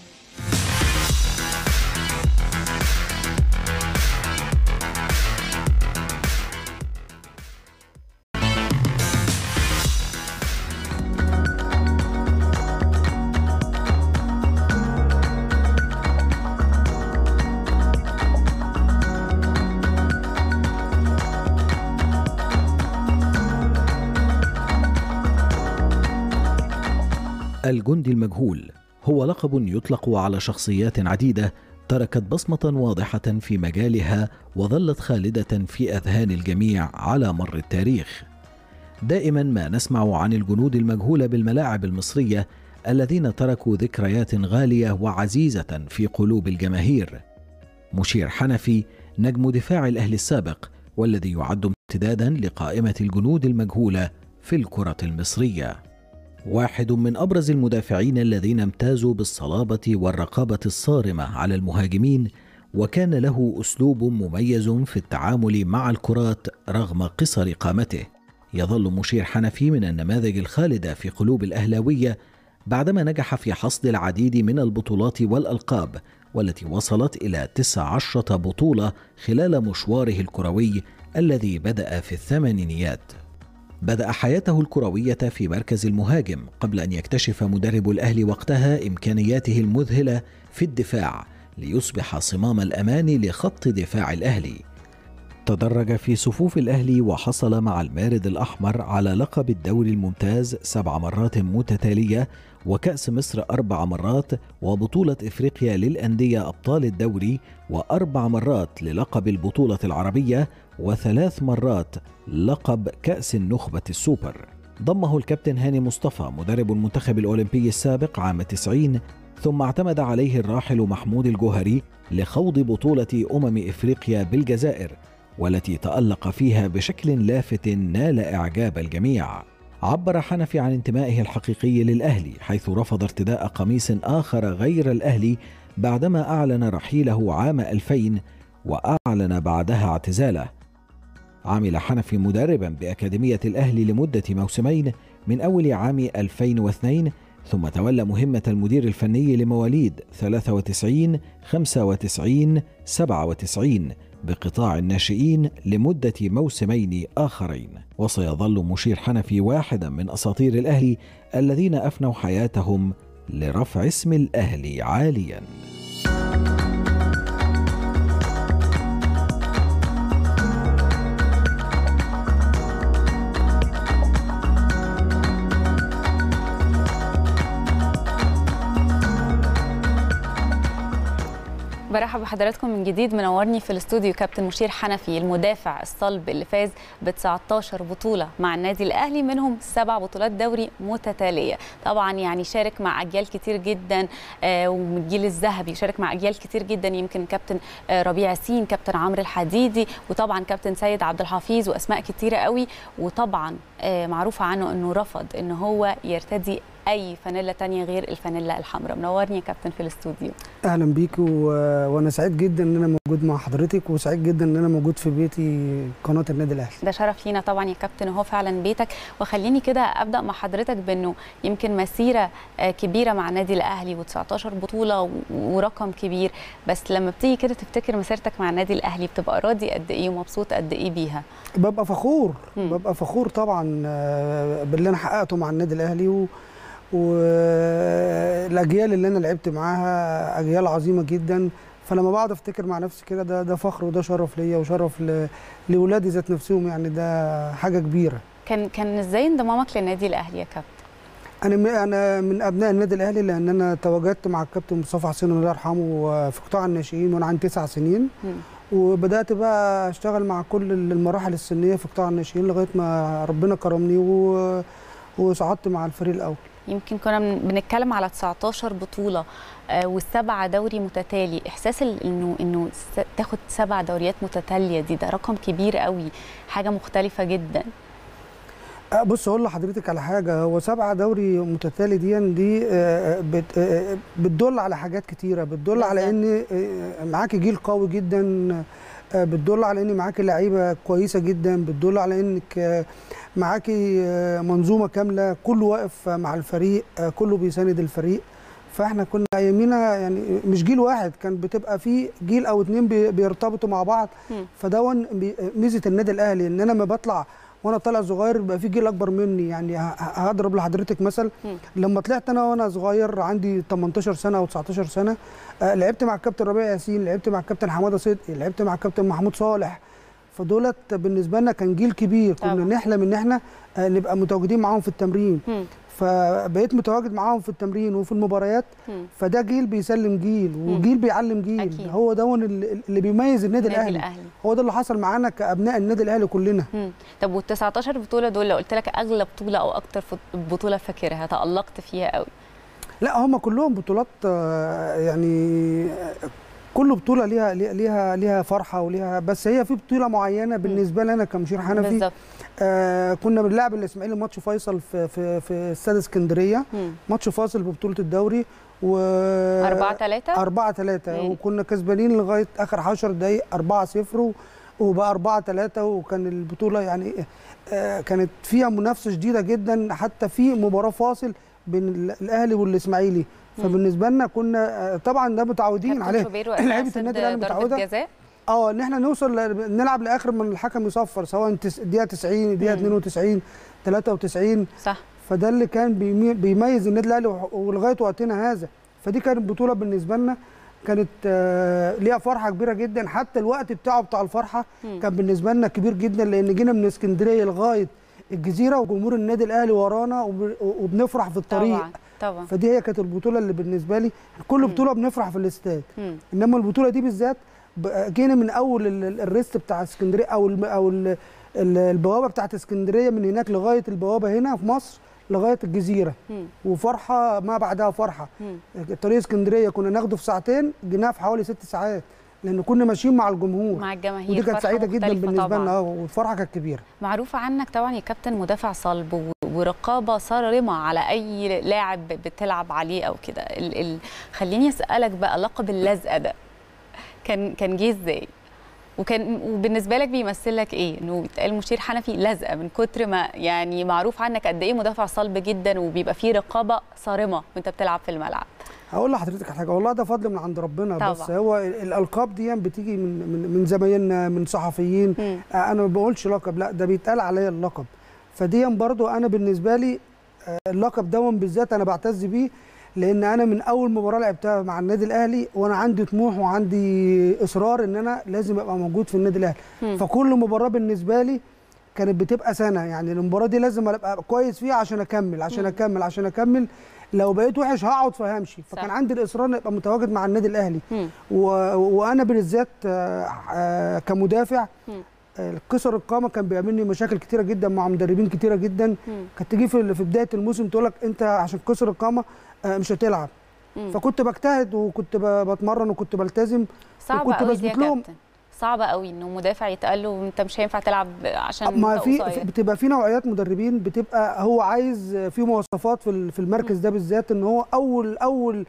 الجندي المجهول هو لقب يطلق على شخصيات عديده تركت بصمه واضحه في مجالها وظلت خالده في اذهان الجميع على مر التاريخ دائما ما نسمع عن الجنود المجهوله بالملاعب المصريه الذين تركوا ذكريات غاليه وعزيزه في قلوب الجماهير مشير حنفي نجم دفاع الاهلي السابق والذي يعد امتدادا لقائمه الجنود المجهوله في الكره المصريه واحد من ابرز المدافعين الذين امتازوا بالصلابه والرقابه الصارمه على المهاجمين وكان له اسلوب مميز في التعامل مع الكرات رغم قصر قامته يظل مشير حنفي من النماذج الخالده في قلوب الاهلاويه بعدما نجح في حصد العديد من البطولات والالقاب والتي وصلت الى تسع عشره بطوله خلال مشواره الكروي الذي بدا في الثمانينيات بدأ حياته الكروية في مركز المهاجم قبل أن يكتشف مدرب الأهلي وقتها إمكانياته المذهلة في الدفاع ليصبح صمام الأمان لخط دفاع الأهلي تدرج في صفوف الأهلي وحصل مع المارد الأحمر على لقب الدوري الممتاز سبع مرات متتالية وكأس مصر أربع مرات وبطولة إفريقيا للأندية أبطال الدوري وأربع مرات للقب البطولة العربية وثلاث مرات لقب كأس النخبة السوبر ضمه الكابتن هاني مصطفى مدرب المنتخب الأولمبي السابق عام 90 ثم اعتمد عليه الراحل محمود الجوهري لخوض بطولة أمم إفريقيا بالجزائر والتي تألق فيها بشكل لافت نال إعجاب الجميع. عبر حنفي عن انتمائه الحقيقي للأهلي حيث رفض ارتداء قميص آخر غير الأهلي بعدما أعلن رحيله عام 2000 وأعلن بعدها اعتزاله. عمل حنفي مدربا بأكاديمية الأهلي لمدة موسمين من أول عام 2002 ثم تولى مهمة المدير الفني لمواليد 93 95 97 بقطاع الناشئين لمدة موسمين آخرين وسيظل مشير حنفي واحدا من أساطير الأهلي الذين أفنوا حياتهم لرفع اسم الأهلي عالياً برحب بحضراتكم من جديد منورني في الاستوديو كابتن مشير حنفي المدافع الصلب اللي فاز ب 19 بطوله مع النادي الاهلي منهم سبع بطولات دوري متتاليه طبعا يعني شارك مع اجيال كتير جدا آه ومن الجيل الذهبي شارك مع اجيال كتير جدا يمكن كابتن آه ربيع ياسين كابتن عمرو الحديدي وطبعا كابتن سيد عبد الحفيظ واسماء كتيره قوي وطبعا آه معروفه عنه انه رفض ان هو يرتدي اي فانيلا تانية غير الفانيلا الحمراء منورني يا كابتن في الاستوديو اهلا بيك و... وانا سعيد جدا ان انا موجود مع حضرتك وسعيد جدا ان انا موجود في بيتي قناه النادي الاهلي ده شرف لينا طبعا يا كابتن وهو فعلا بيتك وخليني كده ابدا مع حضرتك بانه يمكن مسيره كبيره مع النادي الاهلي و19 بطوله ورقم كبير بس لما بتيجي كده تفتكر مسيرتك مع النادي الاهلي بتبقى راضي قد ايه ومبسوط قد ايه بيها ببقى فخور مم. ببقى فخور طبعا باللي انا حققته مع النادي الاهلي و... والاجيال اللي انا لعبت معاها اجيال عظيمه جدا فلما بقعد افتكر مع نفسي كده ده ده فخر وده شرف ليا وشرف ل... لاولادي ذات نفسهم يعني ده حاجه كبيره كان كان ازاي انضمامك للنادي الاهلي يا كابتن انا م... انا من ابناء النادي الاهلي لان انا تواجدت مع الكابتن مصطفى حسين الله يرحمه في قطاع الناشئين وانا عندي تسع سنين مم. وبدات بقى اشتغل مع كل المراحل السنيه في قطاع الناشئين لغايه ما ربنا كرمني و... وصعدت مع الفريق الاول يمكن كنا بن- بنتكلم على 19 بطوله آه، والسبعه دوري متتالي احساس ال- انه انه س- تاخد سبع دوريات متتاليه دي ده رقم كبير قوي حاجه مختلفه جدا أه، بص اقول لحضرتك على حاجه هو سبعه دوري متتالي دي دي آه، بت- آه، بتدل على حاجات كتيره بتدل على ان آه، معاكي جيل قوي جدا آه، بتدل على ان معاكي لعيبه كويسه جدا بتدل على انك آه، معاكي آه، منظومه كامله كله واقف مع الفريق آه، كله بيساند الفريق فاحنا كنا ايامينا يعني مش جيل واحد كان بتبقى في جيل او اتنين بي- بيرتبطوا مع بعض مم. فدون بي- ميزه النادي الاهلي ان انا لما بطلع وانا طالع صغير بيبقى في جيل اكبر مني يعني ه- ه- هضرب لحضرتك مثل مم. لما طلعت انا وانا صغير عندي 18 سنه او 19 سنه آه، لعبت مع الكابتن ربيع ياسين لعبت مع الكابتن حماده صدقي لعبت مع الكابتن محمود صالح فدولت بالنسبه لنا كان جيل كبير كنا طبعا. نحلم ان احنا آه، نبقى متواجدين معاهم في التمرين مم. فبقيت متواجد معاهم في التمرين وفي المباريات مم. فده جيل بيسلم جيل وجيل بيعلم جيل أكيد. هو ده اللي اللي بيميز النادي النادي الاهلي الاهلي هو ده اللي حصل معانا كابناء النادي الاهلي كلنا مم. طب وال 19 بطوله دول لو قلت لك اغلى بطوله او اكتر فت- بطوله فاكرها تالقت فيها قوي لا هم كلهم بطولات آه، يعني آه، كل بطوله ليها ليها- ليها ليها فرحه وليها بس هي في بطوله معينه بالنسبه لي انا كمشير حنفي بالظبط آه كنا بنلعب الاسماعيلي ماتش فيصل في في في استاد اسكندريه مم. ماتش فاصل ببطوله الدوري و 4 3 4 3 مم. وكنا كسبانين لغايه اخر 10 دقائق 4 0 وبقى 4 3 وكان البطوله يعني آه، كانت فيها منافسه شديده جدا حتى في مباراه فاصل بين ال- الاهلي والاسماعيلي مم. فبالنسبه لنا كنا آه، طبعا ده متعودين كابتن عليه شوبير وقتها لعيبه سد النادي الاهلي ضربة متعوده جزاء اه ان احنا نوصل ل- نلعب لاخر من الحكم يصفر سواء تس- دقيقه 90 دقيقه مم. 92 93 صح فده اللي كان بيمي- بيميز النادي الاهلي وح- ولغايه وقتنا هذا فدي كانت بطوله بالنسبه لنا كانت آه، ليها فرحه كبيره جدا حتى الوقت بتاعه بتاع الفرحه مم. كان بالنسبه لنا كبير جدا لان جينا من اسكندريه لغايه الجزيره وجمهور النادي الاهلي ورانا وب- وبنفرح في الطريق طبعا طبعا فدي هي كانت البطوله اللي بالنسبه لي كل بطوله بنفرح في الاستاد مم. انما البطوله دي بالذات ب- جينا من اول ال- ال- الريست بتاع اسكندريه او الم- او ال- ال- البوابه بتاعت اسكندريه من هناك لغايه البوابه هنا في مصر لغايه الجزيره مم. وفرحه ما بعدها فرحه مم. طريق اسكندريه كنا ناخده في ساعتين جيناه في حوالي ست ساعات لان كنا ماشيين مع الجمهور مع الجماهير ودي كانت فرحة سعيده جدا مختلفة بالنسبه طبعاً. لنا اه والفرحه كانت كبيره معروف عنك طبعا يا كابتن مدافع صلب و- ورقابه صارمه على اي لاعب بتلعب عليه او كده ال ال خليني اسالك بقى لقب اللزقه ده كان كان جه ازاي وكان وبالنسبه لك بيمثل لك ايه انه بيتقال مشير حنفي لزقه من كتر ما يعني معروف عنك قد ايه مدافع صلب جدا وبيبقى فيه رقابه صارمه وانت بتلعب في الملعب هقول لحضرتك على حاجه والله ده فضل من عند ربنا طبعاً. بس هو ال- الالقاب دي بتيجي من من, من زمايلنا من صحفيين مم. آه، انا ما بقولش لقب لا ده بيتقال عليا اللقب فدي برضو انا بالنسبه لي آه، اللقب ده بالذات انا بعتز بيه لان انا من اول مباراه لعبتها مع النادي الاهلي وانا عندي طموح وعندي اصرار ان انا لازم ابقى موجود في النادي الاهلي مم. فكل مباراه بالنسبه لي كانت بتبقى سنه يعني المباراه دي لازم ابقى كويس فيها عشان اكمل عشان مم. اكمل عشان اكمل لو بقيت وحش هقعد فهمشي فكان صح. عندي الاصرار ان ابقى متواجد مع النادي الاهلي مم. و... وانا بالذات آه، آه، كمدافع مم. آه، كسر القامه كان بيقابلني مشاكل كتيره جدا مع مدربين كتيره جدا مم. كانت تيجي في في بدايه الموسم تقول لك انت عشان كسر القامه آه، مش هتلعب مم. فكنت بجتهد وكنت ب- بتمرن وكنت بلتزم صعبة وكنت قوي دي يا بثبت لهم- كابتن صعبة قوي انه مدافع يتقال له انت مش هينفع تلعب عشان ما انت في قصير. بتبقى في نوعيات مدربين بتبقى هو عايز في مواصفات في ال- في المركز ده بالذات ان هو اول اول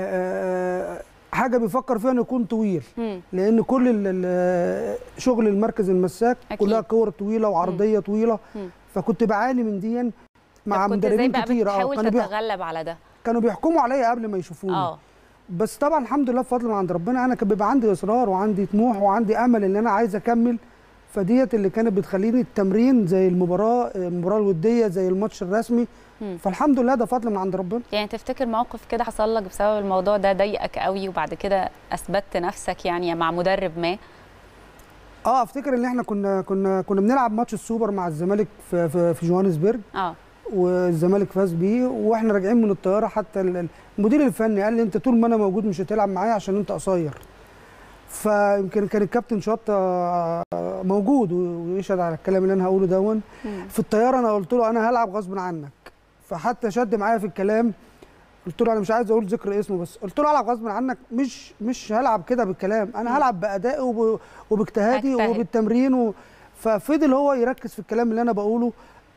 آه، حاجه بيفكر فيها انه يكون طويل مم. لان كل ال- ال- شغل المركز المساك أكيد. كلها كور طويله وعرضيه طويله مم. فكنت بعاني من دي مع طب كنت ازاي مدربين بقى كتير اه بتحاول كانوا بيح- تتغلب على ده كانوا بيحكموا عليا قبل ما يشوفوني اه بس طبعا الحمد لله بفضل من عند ربنا انا كان بيبقى عندي اصرار وعندي طموح وعندي امل ان انا عايز اكمل فديت اللي كانت بتخليني التمرين زي المباراه المباراه الوديه زي الماتش الرسمي مم. فالحمد لله ده فضل من عند ربنا يعني تفتكر موقف كده حصل لك بسبب الموضوع ده ضايقك قوي وبعد كده اثبتت نفسك يعني مع مدرب ما اه افتكر ان احنا كنا كنا كنا بنلعب ماتش السوبر مع الزمالك في في, في جوهانسبرج اه والزمالك فاز بيه واحنا راجعين من الطياره حتى ال- المدير الفني قال لي انت طول ما انا موجود مش هتلعب معايا عشان انت قصير فيمكن كان الكابتن شطه موجود ويشهد على الكلام اللي انا هقوله دون مم. في الطياره انا قلت له انا هلعب غصب عنك فحتى شد معايا في الكلام قلت له انا مش عايز اقول ذكر اسمه بس قلت له هلعب غصب عنك مش مش هلعب كده بالكلام انا مم. هلعب بادائي وب- وباجتهادي هجتهد. وبالتمرين و... ففضل هو يركز في الكلام اللي انا بقوله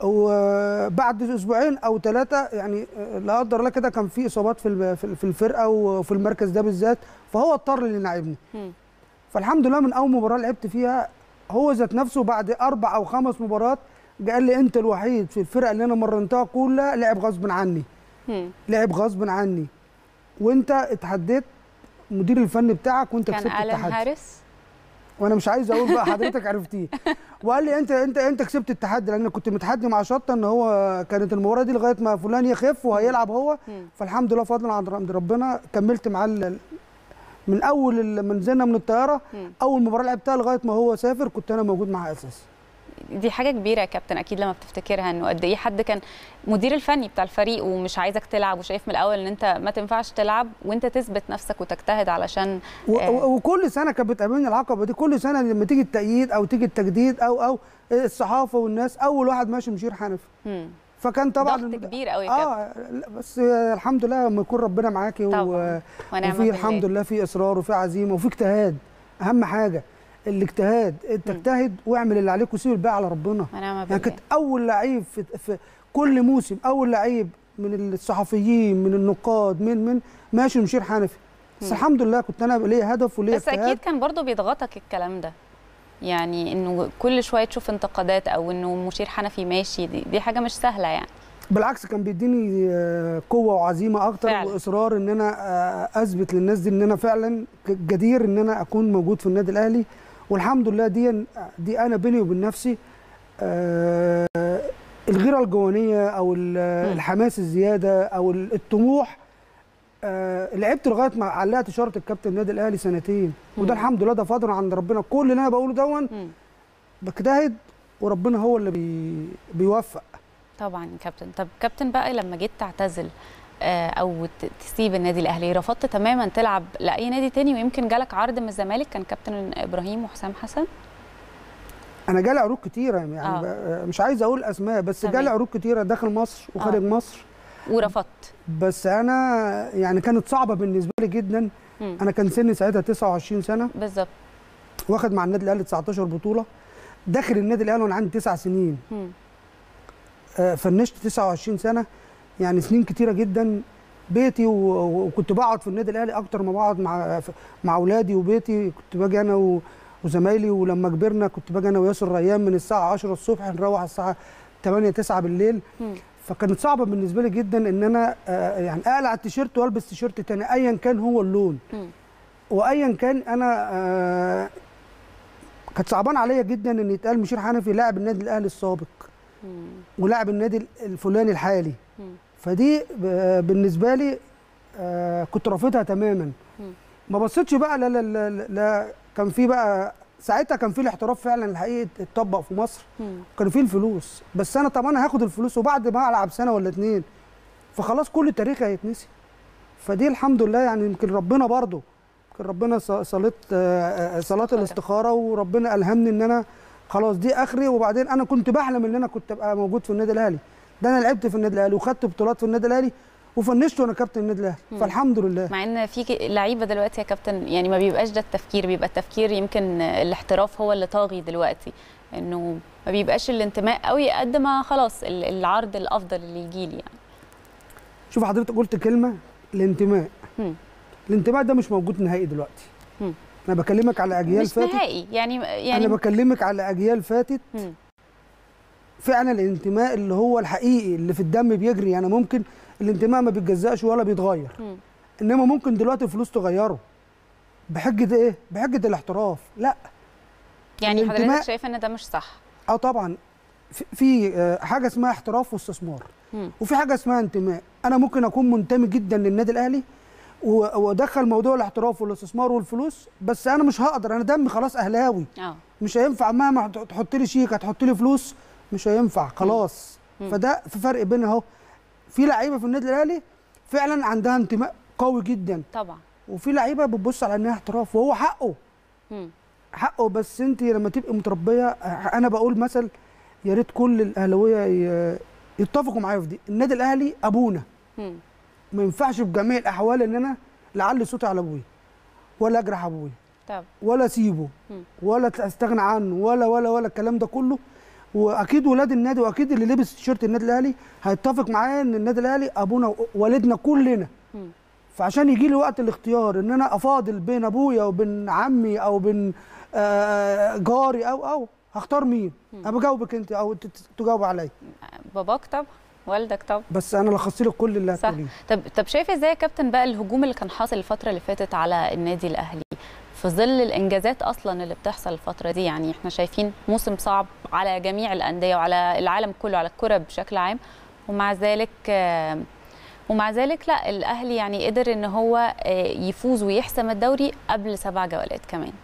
وبعد اسبوعين او ثلاثه يعني لا قدر الله كده كان في اصابات في الب- في في الفرقه وفي المركز ده بالذات فهو اضطر اللي يلعبني مم. فالحمد لله من اول مباراه لعبت فيها هو ذات نفسه بعد اربع او خمس مباريات قال لي انت الوحيد في الفرقه اللي انا مرنتها كلها لعب غصب عني مم. لعب غصب عني وانت اتحديت مدير الفني بتاعك وانت كان كسبت الان التحدي هارس وانا مش عايز اقول بقى حضرتك عرفتيه وقال لي انت انت انت كسبت التحدي لان كنت متحدي مع شطه ان هو كانت المباراه دي لغايه ما فلان يخف وهيلعب هو مم. فالحمد لله فضلا عند عند ربنا كملت معاه ال- من اول ال- ما نزلنا من الطياره مم. اول مباراه لعبتها لغايه ما هو سافر كنت انا موجود معاه اساسي دي حاجه كبيره يا كابتن اكيد لما بتفتكرها انه قد ايه حد كان مدير الفني بتاع الفريق ومش عايزك تلعب وشايف من الاول ان انت ما تنفعش تلعب وانت تثبت نفسك وتجتهد علشان و- آه. و- وكل سنه كانت بتقابلني العقبه دي كل سنه لما تيجي التأييد او تيجي التجديد او او الصحافه والناس اول واحد ماشي مشير حنفي مم. فكان طبعا ضغط المد- كبير قوي يا كابتن اه لا، بس الحمد لله لما يكون ربنا معاكي و... طبعاً. ونعم وفي بالله. الحمد لله في اصرار وفي عزيمه وفي اجتهاد اهم حاجه الاجتهاد انت مم. اجتهد واعمل اللي عليك وسيب الباقي على ربنا ونعم يعني بالله كنت اول لعيب في, في كل موسم اول لعيب من الصحفيين من النقاد من من ماشي مشير حنفي بس مم. الحمد لله كنت انا ليا هدف وليا بس اكيد كان برضو بيضغطك الكلام ده يعني انه كل شويه تشوف انتقادات او انه مشير حنفي ماشي دي, دي حاجه مش سهله يعني بالعكس كان بيديني آه، قوه وعزيمه اكتر فعلا. واصرار ان انا آه، اثبت للناس دي ان انا فعلا ج- جدير ان انا اكون موجود في النادي الاهلي والحمد لله دي دي انا بيني وبين نفسي آه، الغيره الجوانيه او ال- الحماس الزياده او ال- الطموح آه، لعبت لغايه ما علقت شرط الكابتن النادي الاهلي سنتين وده الحمد لله ده فضل عند ربنا كل اللي انا بقوله دون مم. بجتهد وربنا هو اللي بي بيوفق طبعا يا كابتن طب كابتن بقى لما جيت تعتزل آه، او ت- تسيب النادي الاهلي رفضت تماما تلعب لاي نادي تاني ويمكن جالك عرض من الزمالك كان كابتن ابراهيم وحسام حسن انا جالي عروض كتيره يعني آه. آه. مش عايز اقول اسماء بس تمام. جالي عروض كتيره داخل مصر وخارج آه. مصر ورفضت بس انا يعني كانت صعبه بالنسبه لي جدا مم. انا كان سني ساعتها 29 سنه بالظبط واخد مع النادي الاهلي 19 بطوله داخل النادي الاهلي وانا عندي 9 سنين مم. آه، فنشت 29 سنه يعني سنين كتيره جدا بيتي و- و- وكنت بقعد في النادي الاهلي اكتر ما بقعد مع مع اولادي وبيتي كنت باجي انا و- وزمايلي ولما كبرنا كنت باجي انا وياسر ريان من الساعه 10 الصبح نروح الساعه 8 9 بالليل مم. فكانت صعبه بالنسبه لي جدا ان انا آه، يعني اقلع التيشيرت والبس تيشيرت تاني ايا كان هو اللون مم. وايا كان انا آه، كانت صعبان عليا جدا ان يتقال مشير حنفي لاعب النادي الاهلي السابق مم. ولاعب النادي الفلاني الحالي مم. فدي ب- بالنسبه لي آه، كنت رافضها تماما مم. ما بصيتش بقى لا لا لا, لا كان في بقى ساعتها كان في الاحتراف فعلا الحقيقي اتطبق في مصر مم. كان في الفلوس بس انا طب انا هاخد الفلوس وبعد ما العب سنه ولا اتنين فخلاص كل التاريخ هيتنسي فدي الحمد لله يعني يمكن ربنا برضه يمكن ربنا ص- صليت آه، آه، صلاه استخارة. الاستخاره وربنا الهمني ان انا خلاص دي اخري وبعدين انا كنت بحلم ان انا كنت ابقى موجود في النادي الاهلي ده انا لعبت في النادي الاهلي وخدت بطولات في النادي الاهلي وفنشت وانا كابتن النادي الاهلي مم. فالحمد لله مع ان في ك- لعيبه دلوقتي يا كابتن يعني ما بيبقاش ده التفكير بيبقى التفكير يمكن الاحتراف هو اللي طاغي دلوقتي انه ما بيبقاش الانتماء قوي قد ما خلاص ال- العرض الافضل اللي يجي لي يعني شوف حضرتك قلت كلمه الانتماء مم. الانتماء ده مش موجود نهائي دلوقتي مم. انا بكلمك على اجيال مش فاتت نهائي يعني يعني انا بكلمك على اجيال فاتت مم. فعلا الانتماء اللي هو الحقيقي اللي في الدم بيجري يعني ممكن الانتماء ما بيتجزأش ولا بيتغير مم. انما ممكن دلوقتي الفلوس تغيره بحجه ايه بحجه الاحتراف لا يعني الانتماء- حضرتك شايف ان ده مش صح اه طبعا في- في آه، حاجه اسمها احتراف واستثمار مم. وفي حاجه اسمها انتماء انا ممكن اكون منتمي جدا للنادي الاهلي و- وادخل موضوع الاحتراف والاستثمار والفلوس بس انا مش هقدر انا دمي خلاص اهلاوي اه مش هينفع مهما هت- تحط لي شيك هتحط لي فلوس مش هينفع خلاص مم. فده في فرق بين اهو في لعيبه في النادي الاهلي فعلا عندها انتماء قوي جدا طبعا وفي لعيبه بتبص على انها احتراف وهو حقه مم. حقه بس انت لما تبقي متربيه انا بقول مثل يا ريت كل الاهلاويه ي- يتفقوا معايا في دي النادي الاهلي ابونا مم. ما ينفعش بجميع الاحوال ان انا لعلي صوتي على ابويا ولا اجرح ابويا طب ولا اسيبه مم. ولا استغنى عنه ولا ولا ولا الكلام ده كله واكيد ولاد النادي واكيد اللي لبس تيشيرت النادي الاهلي هيتفق معايا ان النادي الاهلي ابونا ووالدنا كلنا مم. فعشان يجي لي وقت الاختيار ان انا افاضل بين ابويا وبين عمي او بين آه، جاري او او هختار مين؟ انا بجاوبك انت او ت- ت- تجاوب عليا باباك طبعا والدك طبعا بس انا لخصت لك كل اللي صح هتقوليه طب طب شايف ازاي يا كابتن بقى الهجوم اللي كان حاصل الفتره اللي فاتت على النادي الاهلي في ظل الانجازات اصلا اللي بتحصل الفتره دي يعني احنا شايفين موسم صعب على جميع الانديه وعلى العالم كله على الكره بشكل عام ومع ذلك آه، ومع ذلك لا الاهلي يعني قدر ان هو آه، يفوز ويحسم الدوري قبل سبع جولات كمان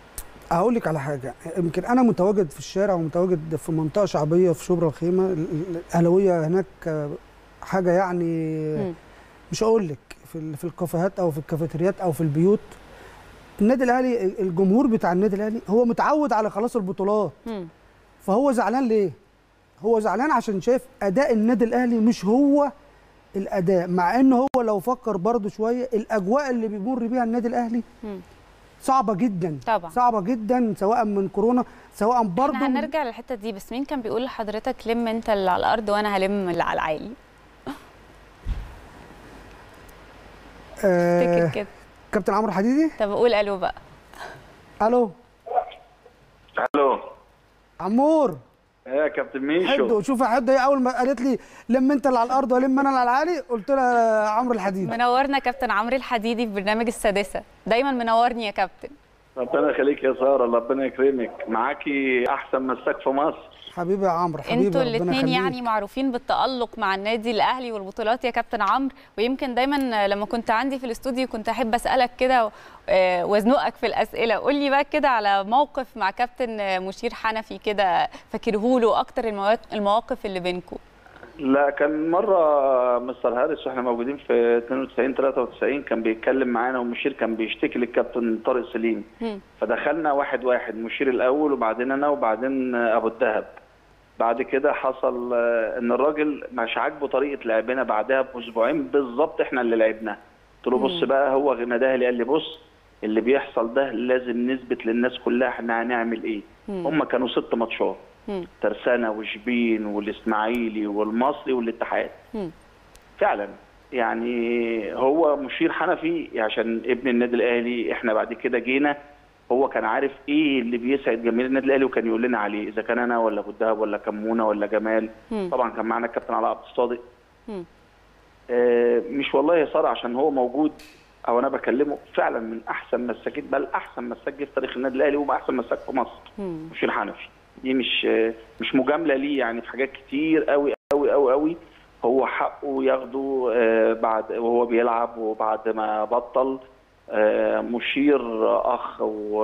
هقول لك على حاجه يمكن انا متواجد في الشارع ومتواجد في منطقه شعبيه في شبرا الخيمه ال- ال- الاهلاويه هناك آه، حاجه يعني مم. مش هقول لك في ال- في الكافيهات او في الكافيتريات او في البيوت النادي الاهلي الجمهور بتاع النادي الاهلي هو متعود على خلاص البطولات مم. فهو زعلان ليه هو زعلان عشان شايف اداء النادي الاهلي مش هو الاداء مع ان هو لو فكر برضه شويه الاجواء اللي بيمر بيها النادي الاهلي مم. صعبه جدا طبعا صعبه جدا سواء من كورونا سواء برضه احنا هنرجع للحته دي بس مين كان بيقول لحضرتك لم انت اللي على الارض وانا هلم اللي على العالي آه افتكر كده كابتن عمرو حديدي طب قول الو بقى الو الو عمور يا كابتن حد ميشو وشوف يا حد هي اول ما قالت لي لم انت اللي على الارض ولم انا اللي على العالي قلت لها عمرو الحديد منورنا كابتن عمرو الحديدي في برنامج السادسه دايما منورني يا كابتن ربنا يخليك يا ساره ربنا يكرمك معاكي احسن مساك في مصر حبيبي يا عمرو حبيبي انتوا ربنا الاثنين يخليك. يعني معروفين بالتألق مع النادي الاهلي والبطولات يا كابتن عمرو ويمكن دايما لما كنت عندي في الاستوديو كنت احب اسالك كده آه، وازنقك في الاسئله قول لي بقى كده على موقف مع كابتن آه، مشير حنفي كده فاكره له اكتر المواق- المواقف اللي بينكم لا كان مره مستر هارس واحنا موجودين في 92 93 كان بيتكلم معانا ومشير كان بيشتكي للكابتن طارق سليم مم. فدخلنا واحد واحد مشير الاول وبعدين انا وبعدين ابو الدهب بعد كده حصل آه، ان الراجل مش عاجبه طريقه لعبنا بعدها باسبوعين بالظبط احنا اللي لعبنا قلت له بص بقى هو نداها لي قال لي بص اللي بيحصل ده لازم نثبت للناس كلها احنا هنعمل ايه هم كانوا ست ماتشات مم. ترسانة وشبين والاسماعيلي والمصري والاتحاد مم. فعلا يعني هو مشير حنفي عشان ابن النادي الاهلي احنا بعد كده جينا هو كان عارف ايه اللي بيسعد جماهير النادي الاهلي وكان يقول لنا عليه اذا كان انا ولا ابو الدهب ولا كمونه ولا جمال مم. طبعا كان معانا الكابتن علاء عبد الصادق مم. آه، مش والله يا ساره عشان هو موجود او انا بكلمه فعلا من احسن مساكين بل احسن مساك جه في تاريخ النادي الاهلي وهو احسن مساك في مصر مم. مشير حنفي دي مش آه، مش مجامله ليه يعني في حاجات كتير قوي قوي قوي قوي هو حقه ياخده آه، بعد وهو بيلعب وبعد ما بطل آه، مشير اخ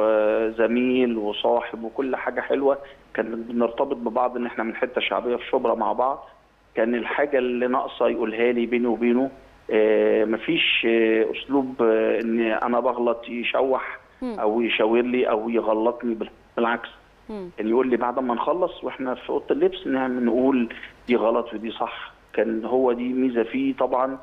وزميل وصاحب وكل حاجه حلوه كان بنرتبط ببعض ان احنا من حته شعبيه في شبرا مع بعض كان الحاجه اللي ناقصه يقولها لي بيني وبينه آه، مفيش آه، اسلوب آه، ان انا بغلط يشوح مم. او يشاور لي او يغلطني بال- بالعكس مم. كان يقول لي بعد ما نخلص واحنا في اوضه اللبس نعمل نقول دي غلط ودي صح كان هو دي ميزه فيه طبعا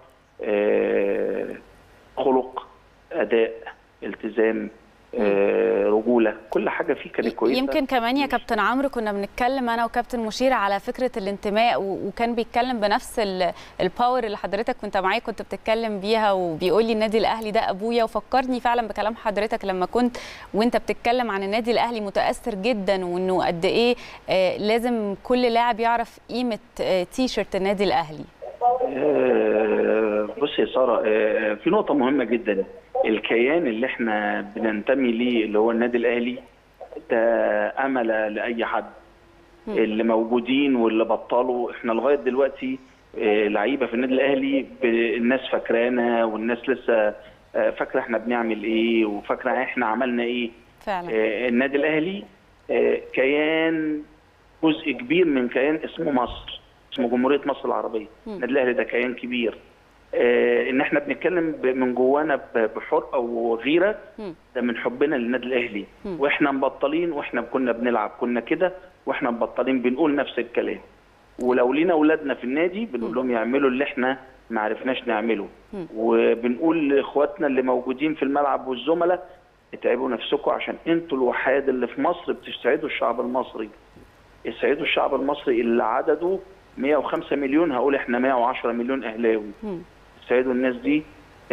آه، خلق اداء التزام آه، رجوله كل حاجه فيه كانت كويسه يمكن كمان يا كابتن عمرو كنا بنتكلم انا وكابتن مشير على فكره الانتماء و- وكان بيتكلم بنفس ال- الباور اللي حضرتك كنت معايا كنت بتتكلم بيها وبيقول لي النادي الاهلي ده ابويا وفكرني فعلا بكلام حضرتك لما كنت وانت بتتكلم عن النادي الاهلي متاثر جدا وانه قد ايه آه، لازم كل لاعب يعرف قيمه آه، تي شيرت النادي الاهلي آه، بص يا ساره آه، في نقطه مهمه جدا الكيان اللي احنا بننتمي ليه اللي هو النادي الاهلي ده امل لاي حد اللي موجودين واللي بطلوا احنا لغايه دلوقتي آه، لعيبه في النادي الاهلي ب- الناس فاكرانا والناس لسه آه، فاكره احنا بنعمل ايه وفاكره احنا عملنا ايه فعلا آه، النادي الاهلي آه، كيان جزء كبير من كيان اسمه مصر اسمه جمهوريه مصر العربيه النادي الاهلي ده كيان كبير آه، ان احنا بنتكلم ب- من جوانا ب- بحرقه وغيره مم. ده من حبنا للنادي الاهلي واحنا مبطلين واحنا كنا بنلعب كنا كده واحنا مبطلين بنقول نفس الكلام ولو لينا اولادنا في النادي بنقول لهم يعملوا اللي احنا ما عرفناش نعمله وبنقول لاخواتنا اللي موجودين في الملعب والزملاء اتعبوا نفسكم عشان انتوا الوحيد اللي في مصر بتسعدوا الشعب المصري اسعدوا الشعب المصري اللي عدده 105 مليون هقول احنا 110 مليون اهلاوي مم. اسعدوا الناس دي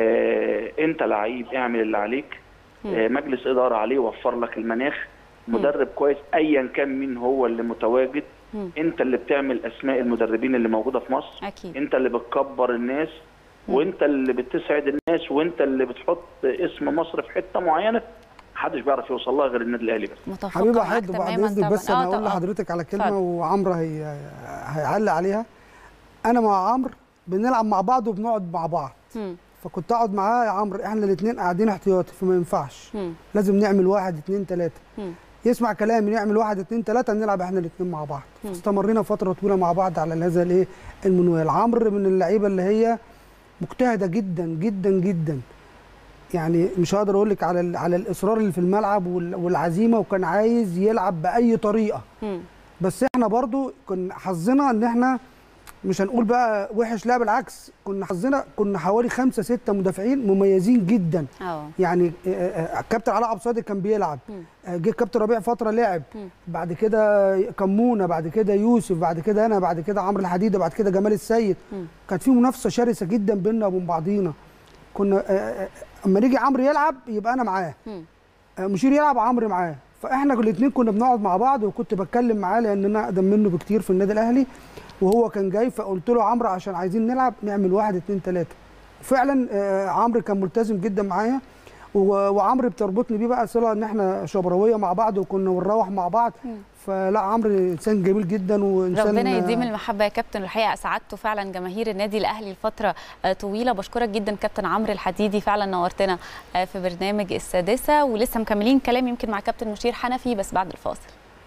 آه انت لعيب اعمل اللي عليك آه مجلس اداره عليه وفر لك المناخ مدرب كويس ايا كان مين هو اللي متواجد مم. انت اللي بتعمل اسماء المدربين اللي موجوده في مصر اكيد انت اللي بتكبر الناس وانت اللي بتسعد الناس وانت اللي بتحط اسم مصر في حته معينه محدش بيعرف يوصل لها غير النادي الاهلي بس متفقه حبيبي معاك حد بعد تماما اذنك طبعا بس انا آه، هقول طبعاً. لحضرتك على كلمه اتفضل. وعمرو هي هيعلق عليها انا مع عمرو بنلعب مع بعض وبنقعد مع بعض مم. فكنت اقعد معاه يا عمرو احنا الاثنين قاعدين احتياطي فما ينفعش مم. لازم نعمل واحد اتنين تلاته مم. يسمع كلامي نعمل واحد اتنين تلاته نلعب احنا الاثنين مع بعض استمرينا فتره طويله مع بعض على هذا الايه المنوال عمرو من اللعيبه اللي هي مجتهده جدا جدا جدا يعني مش هقدر اقول لك على ال- على الاصرار اللي في الملعب وال- والعزيمه وكان عايز يلعب باي طريقه مم. بس احنا برضو كنا حظنا ان احنا مش هنقول بقى وحش لا بالعكس كنا حظنا كنا حوالي خمسة ستة مدافعين مميزين جدا اه يعني آه، آه، الكابتن علاء عبد الصادق كان بيلعب مم. آه، جه الكابتن ربيع فتره لعب مم. بعد كده كمونه بعد كده يوسف بعد كده انا بعد كده عمرو الحديده بعد كده جمال السيد مم. كانت في منافسه شرسه جدا بيننا وبين بعضينا كنا آه، آه، اما نيجي عمرو يلعب يبقى انا معاه مم. آه، مشير يلعب عمرو معاه فاحنا الاثنين كنا بنقعد مع بعض وكنت بتكلم معاه لان انا اقدم منه بكتير في النادي الاهلي وهو كان جاي فقلت له عمرو عشان عايزين نلعب نعمل واحد اتنين تلاته فعلا آه، عمرو كان ملتزم جدا معايا و- وعمرو بتربطني بيه بقى صله ان احنا شبراويه مع بعض وكنا بنروح مع بعض فلا عمرو انسان جميل جدا وانسان ربنا يديم المحبه يا كابتن الحقيقه اسعدته فعلا جماهير النادي الاهلي لفتره آه، طويله بشكرك جدا كابتن عمرو الحديدي فعلا نورتنا آه، في برنامج السادسه ولسه مكملين كلام يمكن مع كابتن مشير حنفي بس بعد الفاصل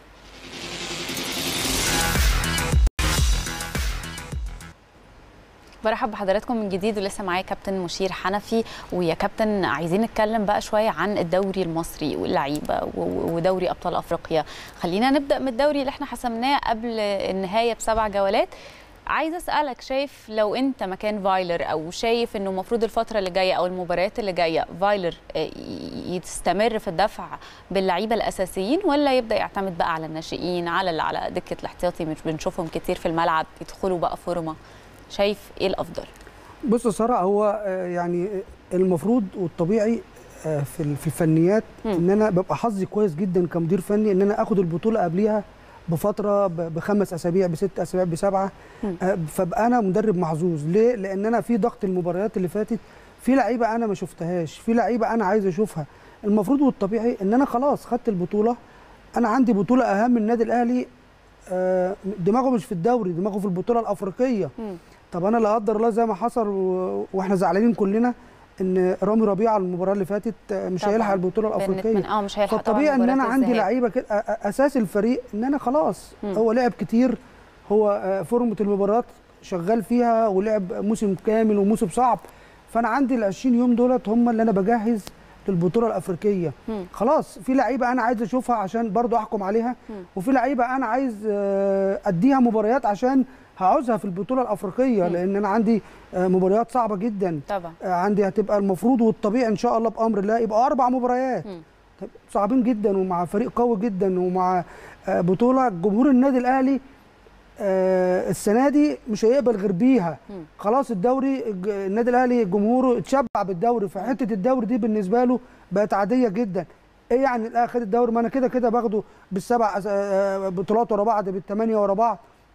برحب بحضراتكم من جديد ولسه معايا كابتن مشير حنفي ويا كابتن عايزين نتكلم بقى شويه عن الدوري المصري واللعيبه و- و- ودوري ابطال افريقيا خلينا نبدا من الدوري اللي احنا حسمناه قبل النهايه بسبع جولات عايزه اسالك شايف لو انت مكان فايلر او شايف انه المفروض الفتره اللي جايه او المباريات اللي جايه فايلر آه، ي- يستمر في الدفع باللعيبه الاساسيين ولا يبدا يعتمد بقى على الناشئين على اللي على دكه الاحتياطي مش بنشوفهم كتير في الملعب يدخلوا بقى فورمه شايف ايه الافضل بص يا ساره هو آه، يعني المفروض والطبيعي آه، في ال- في الفنيات مم. ان انا ببقى حظي كويس جدا كمدير فني ان انا اخد البطوله قبليها بفتره ب- بخمس اسابيع بست اسابيع بسبعه مم. آه، فابقى انا مدرب محظوظ ليه؟ لان انا في ضغط المباريات اللي فاتت في لعيبه انا ما شفتهاش في لعيبه انا عايز اشوفها المفروض والطبيعي ان انا خلاص خدت البطوله انا عندي بطوله اهم من النادي الاهلي آه، دماغه مش في الدوري دماغه في البطوله الافريقيه مم. طب انا لا قدر الله زي ما حصل و... واحنا زعلانين كلنا ان رامي ربيعه المباراه اللي فاتت آه، مش طبعاً. هيلحق البطوله بنتمنى- الافريقيه اه مش هيلحق طبعاً فالطبيعي ان انا مباراة عندي الذهاب. لعيبه كده أ- أ- اساس الفريق ان انا خلاص مم. هو لعب كتير هو آه، فورمه المباريات شغال فيها ولعب موسم كامل وموسم صعب فانا عندي ال 20 يوم دولت هم اللي انا بجهز للبطوله الافريقيه مم. خلاص في لعيبه انا عايز اشوفها عشان برضو احكم عليها مم. وفي لعيبه انا عايز آه، اديها مباريات عشان هعوزها في البطوله الافريقيه مم. لان انا عندي آه، مباريات صعبه جدا طبعا آه، عندي هتبقى المفروض والطبيعي ان شاء الله بامر الله يبقى اربع مباريات مم. طب صعبين جدا ومع فريق قوي جدا ومع آه، بطوله جمهور النادي الاهلي آه، السنه دي مش هيقبل غير بيها مم. خلاص الدوري الج- النادي الاهلي جمهوره اتشبع بالدوري فحته الدوري دي بالنسبه له بقت عاديه جدا ايه يعني الاهلي خد الدوري ما انا كده كده باخده بالسبع أس- آه، بطولات ورا بعض بالثمانيه ورا بعض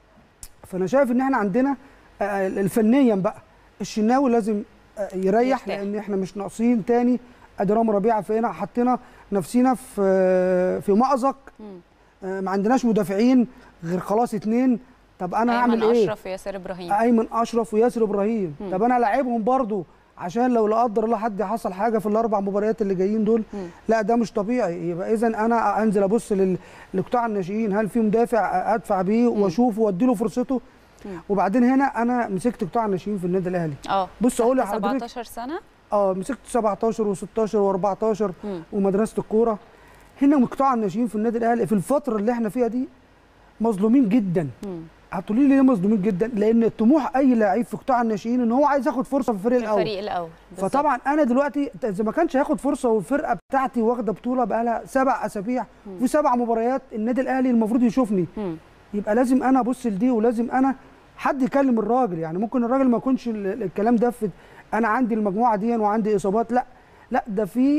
فانا شايف ان احنا عندنا آه، الفنيا بقى الشناوي لازم آه، يريح يرتاح. لان احنا مش ناقصين تاني ادي رامي ربيعه فينا حطينا نفسينا في آه، في مأزق مم. آه، ما عندناش مدافعين غير خلاص اتنين طب انا هعمل ايمن ايه اشرف وياسر ابراهيم ايمن اشرف وياسر ابراهيم مم. طب انا لاعبهم برضو عشان لو لا قدر الله حد حصل حاجه في الاربع مباريات اللي جايين دول مم. لا ده مش طبيعي يبقى اذا انا انزل ابص لل- لقطاع الناشئين هل في مدافع ادفع بيه واشوفه واديله فرصته مم. وبعدين هنا انا مسكت قطاع الناشئين في النادي الاهلي اه بص اقول تحت لحضرتك 17 سنه اه مسكت 17 و16 و14 مم. ومدرسه الكوره هنا قطاع الناشئين في النادي الاهلي في الفتره اللي احنا فيها دي مظلومين جدا مم. هتقولي لي ليه مظلومين جدا لان طموح اي لعيب في قطاع الناشئين ان هو عايز ياخد فرصه في الفريق الاول الفريق الاول بالظبط. فطبعا انا دلوقتي اذا ما كانش هياخد فرصه والفرقه بتاعتي واخده بطوله بقى لها سبع اسابيع وفي سبع مباريات النادي الاهلي المفروض يشوفني مم. يبقى لازم انا ابص لدي ولازم انا حد يكلم الراجل يعني ممكن الراجل ما يكونش ال- ال- الكلام ده في انا عندي المجموعه دي وعندي اصابات لا لا ده في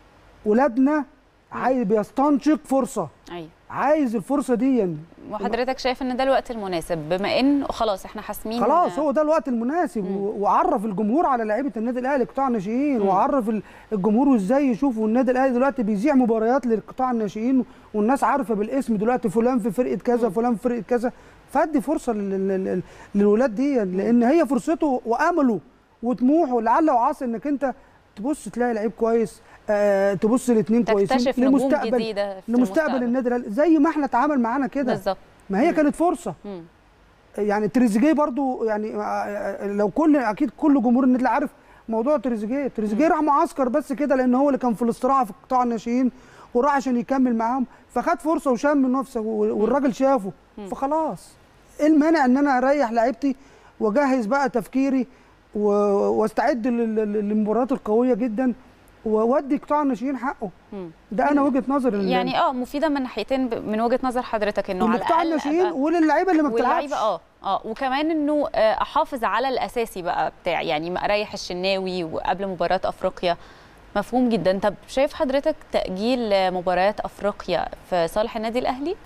ولادنا عايز بيستنشق فرصه ايوه عايز الفرصه دي وحضرتك شايف ان ده الوقت المناسب بما ان خلاص احنا حاسمين خلاص هو ده الوقت المناسب و- وعرف الجمهور على لعيبه النادي الاهلي قطاع الناشئين وعرف ال- الجمهور ازاي يشوفوا النادي الاهلي دلوقتي بيذيع مباريات لقطاع الناشئين والناس عارفه بالاسم دلوقتي فلان في فرقه كذا فلان في فرقه كذا فادي فرصه لل- لل- لل- للولاد دي لان هي فرصته وامله وطموحه لعل وعسى انك انت تبص تلاقي لعيب كويس آه تبص لاثنين كويسين تكتشف نجوم جديده في لمستقبل المستقبل. النادي الاهلي زي ما احنا اتعامل معانا كده بالظبط ما هي كانت فرصه مم. يعني تريزيجيه برضو يعني آه، لو كل اكيد كل جمهور النادي الأهلي عارف موضوع تريزيجيه تريزيجيه راح معسكر بس كده لان هو اللي كان في الاستراحه في قطاع الناشئين وراح عشان يكمل معاهم فخد فرصه وشام من نفسه و- والراجل شافه فخلاص ايه المانع ان انا اريح لعيبتي واجهز بقى تفكيري و- واستعد لل- لل- للمباريات القويه جدا واودي قطاع الناشئين حقه مم. ده انا وجهه نظري لل- يعني اه مفيده من ناحيتين ب- من وجهه نظر حضرتك انه على لقطاع الاقل الناشئين أبقى- وللعيبه اللي ما بتلعبش واللعيبه اه اه وكمان انه آه، احافظ على الاساسي بقى بتاعي يعني ما اريح الشناوي وقبل مباراه افريقيا مفهوم جدا طب شايف حضرتك تاجيل مباريات افريقيا في صالح النادي الاهلي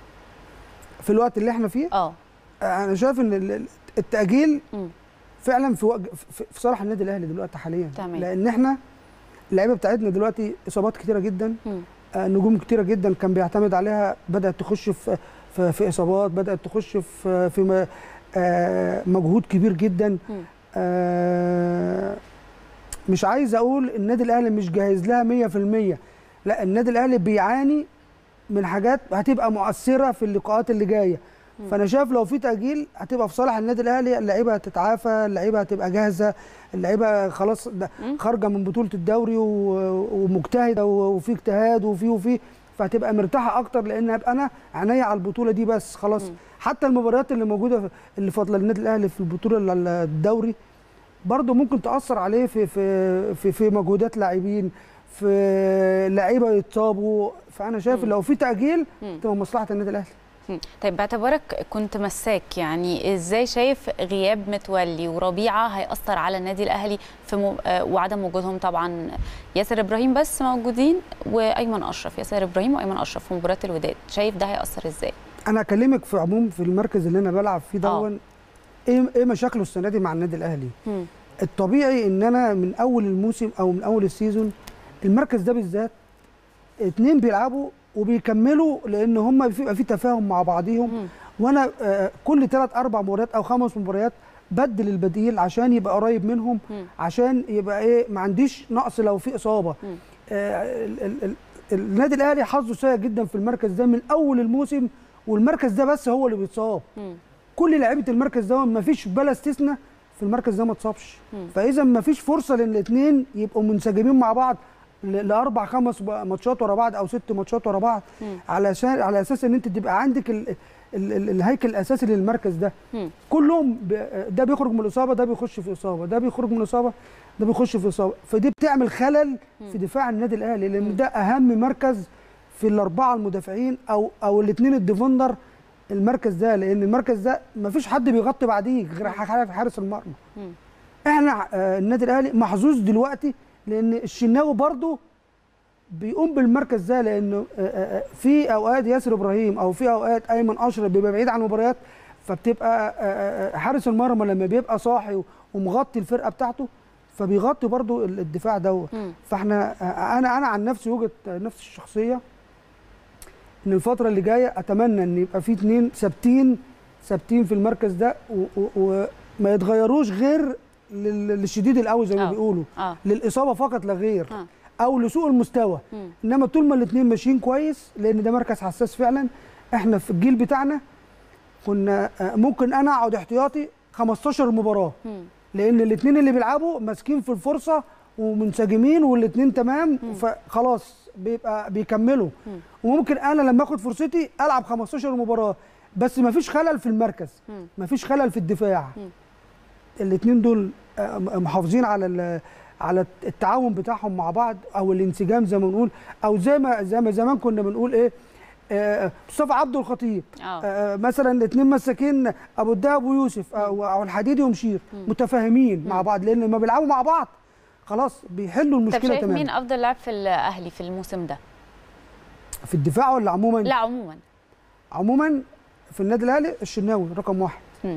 في الوقت اللي احنا فيه اه انا شايف ان ال- ال- التاجيل مم. فعلا في وج- في في صالح النادي الاهلي دلوقتي حاليا تمام. لان احنا اللعيبه بتاعتنا دلوقتي اصابات كتيره جدا مم. آه، نجوم كتيره جدا كان بيعتمد عليها بدات تخش في في, في اصابات بدات تخش في في م- آه، مجهود كبير جدا مم. آه، مش عايز اقول النادي الاهلي مش جاهز لها 100% لا النادي الاهلي بيعاني من حاجات هتبقى مؤثره في اللقاءات اللي جايه فانا شايف لو في تاجيل هتبقى في صالح النادي الاهلي اللعيبه هتتعافى اللعيبه هتبقى جاهزه اللعيبه خلاص ده مم. خارجه من بطوله الدوري و- ومجتهده و- وفي اجتهاد وفي وفي فهتبقى مرتاحه اكتر لان هبقى انا عينيا على البطوله دي بس خلاص مم. حتى المباريات اللي موجوده في- اللي فاضله للنادي الاهلي في البطوله ال- الدوري برضه ممكن تاثر عليه في في في, في مجهودات لاعبين في لعيبه يتصابوا فانا شايف مم. لو في تاجيل مم. تبقى مصلحه النادي الاهلي مم. طيب باعتبارك كنت مساك يعني ازاي شايف غياب متولي وربيعه هيأثر على النادي الاهلي في م... آه، وعدم وجودهم طبعا ياسر ابراهيم بس موجودين وايمن اشرف ياسر ابراهيم وايمن اشرف في مباراه الوداد شايف ده هيأثر ازاي انا اكلمك في عموم في المركز اللي انا بلعب فيه آه. دون ايه ايه مشاكله السنه دي مع النادي الاهلي مم. الطبيعي ان انا من اول الموسم او من اول السيزون المركز ده بالذات اتنين بيلعبوا وبيكملوا لان هم بيبقى في تفاهم مع بعضيهم مم. وانا آه، كل ثلاث اربع مباريات او خمس مباريات بدل البديل عشان يبقى قريب منهم مم. عشان يبقى ايه ما عنديش نقص لو في اصابه مم. آه ال- ال- ال- النادي الاهلي حظه سيء جدا في المركز ده من اول الموسم والمركز ده بس هو اللي بيتصاب مم. كل لعيبه المركز ده ما فيش بلا استثناء في المركز ده ما اتصابش مم. فاذا ما فيش فرصه للاثنين يبقوا منسجمين مع بعض ل- لاربع خمس ب- ماتشات ورا بعض او ست ماتشات ورا بعض مم. علشان على اساس ان انت تبقى عندك ال ال ال الهيكل الاساسي للمركز ده مم. كلهم ب- ده بيخرج من الاصابه ده بيخش في اصابه ده بيخرج من الاصابه ده بيخش في اصابه فدي بتعمل خلل في دفاع النادي الاهلي لان ده اهم مركز في الاربعه المدافعين او او الاثنين الديفندر المركز ده لان المركز ده ما فيش حد بيغطي بعديه غير حارس حارس المرمى مم. احنا آه، النادي الاهلي محظوظ دلوقتي لان الشناوي برضه بيقوم بالمركز ده لانه آه، آه، آه، في اوقات ياسر ابراهيم او في اوقات ايمن اشرف بيبقى بعيد عن المباريات فبتبقى آه، آه، آه، حارس المرمى لما بيبقى صاحي ومغطي الفرقه بتاعته فبيغطي برضه ال- الدفاع دوت مم. فاحنا آه، انا انا عن نفسي وجهه نفس الشخصيه ان الفتره اللي جايه اتمنى ان يبقى في اتنين ثابتين ثابتين في المركز ده و- و- وما يتغيروش غير لل- للشديد القوي زي ما آه. بيقولوا اه للاصابه فقط لا غير آه. او لسوء المستوى مم. انما طول ما الاثنين ماشيين كويس لان ده مركز حساس فعلا احنا في الجيل بتاعنا كنا آه، ممكن انا اقعد احتياطي 15 مباراه مم. لان الاثنين اللي بيلعبوا ماسكين في الفرصه ومنسجمين والاثنين تمام فخلاص بيبقى بيكملوا مم. وممكن انا لما اخد فرصتي العب 15 مباراه بس ما فيش خلل في المركز مم. ما فيش خلل في الدفاع مم. الاثنين دول آه، محافظين على ال- على التعاون بتاعهم مع بعض او الانسجام زي ما بنقول او زي ما زي ما زمان كنا بنقول ايه آه، مصطفى عبده الخطيب اه آه، مثلا اثنين مساكين ابو الدهب ويوسف او او الحديدي ومشير متفاهمين مع بعض لان لما بيلعبوا مع بعض خلاص بيحلوا طب المشكله شايف مين تماما افضل لاعب في الاهلي في الموسم ده في الدفاع ولا عموما لا عموما عموما في النادي الاهلي الشناوي رقم واحد مم.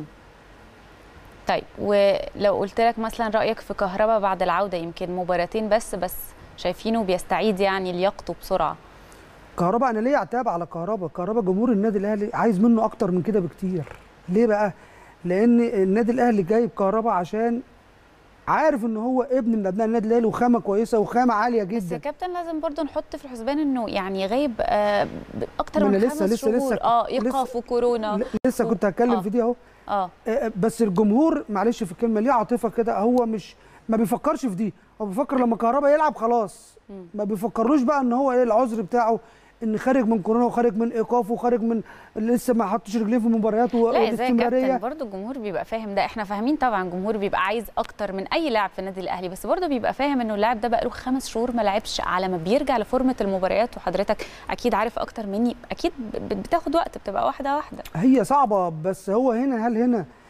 طيب ولو قلت لك مثلا رايك في كهربا بعد العوده يمكن مباراتين بس بس شايفينه بيستعيد يعني لياقته بسرعه كهربا انا ليه اعتاب على كهربا كهربا جمهور النادي الاهلي عايز منه اكتر من كده بكتير ليه بقى لان النادي الاهلي جايب كهربا عشان عارف ان هو ابن من ابناء النادي الاهلي وخامه كويسه وخامه عاليه بس يا جدا كابتن لازم برضو نحط في الحسبان انه يعني غايب آه اكتر ما من أنا خمس لسه- لسه- شهور لسه- اه لسه- ايقاف وكورونا ل- لسه كنت هتكلم آه. في دي اهو اه آه، بس الجمهور معلش في الكلمه ليه عاطفه كده هو مش ما بيفكرش في دي هو بيفكر لما كهربا يلعب خلاص مم. ما بيفكروش بقى ان هو ايه العذر بتاعه ان خارج من كورونا وخارج من ايقاف وخارج من لسه ما حطش رجليه في المباريات و- لا ازاي يا كابتن والاستمراريه برضو الجمهور بيبقى فاهم ده احنا فاهمين طبعا الجمهور بيبقى عايز اكتر من اي لاعب في النادي الاهلي بس برضو بيبقى فاهم انه اللاعب ده بقى له خمس شهور ما لعبش على ما بيرجع لفورمه المباريات وحضرتك اكيد عارف اكتر مني اكيد ب- بتاخد وقت بتبقى واحده واحده هي صعبه بس هو هنا هل هنا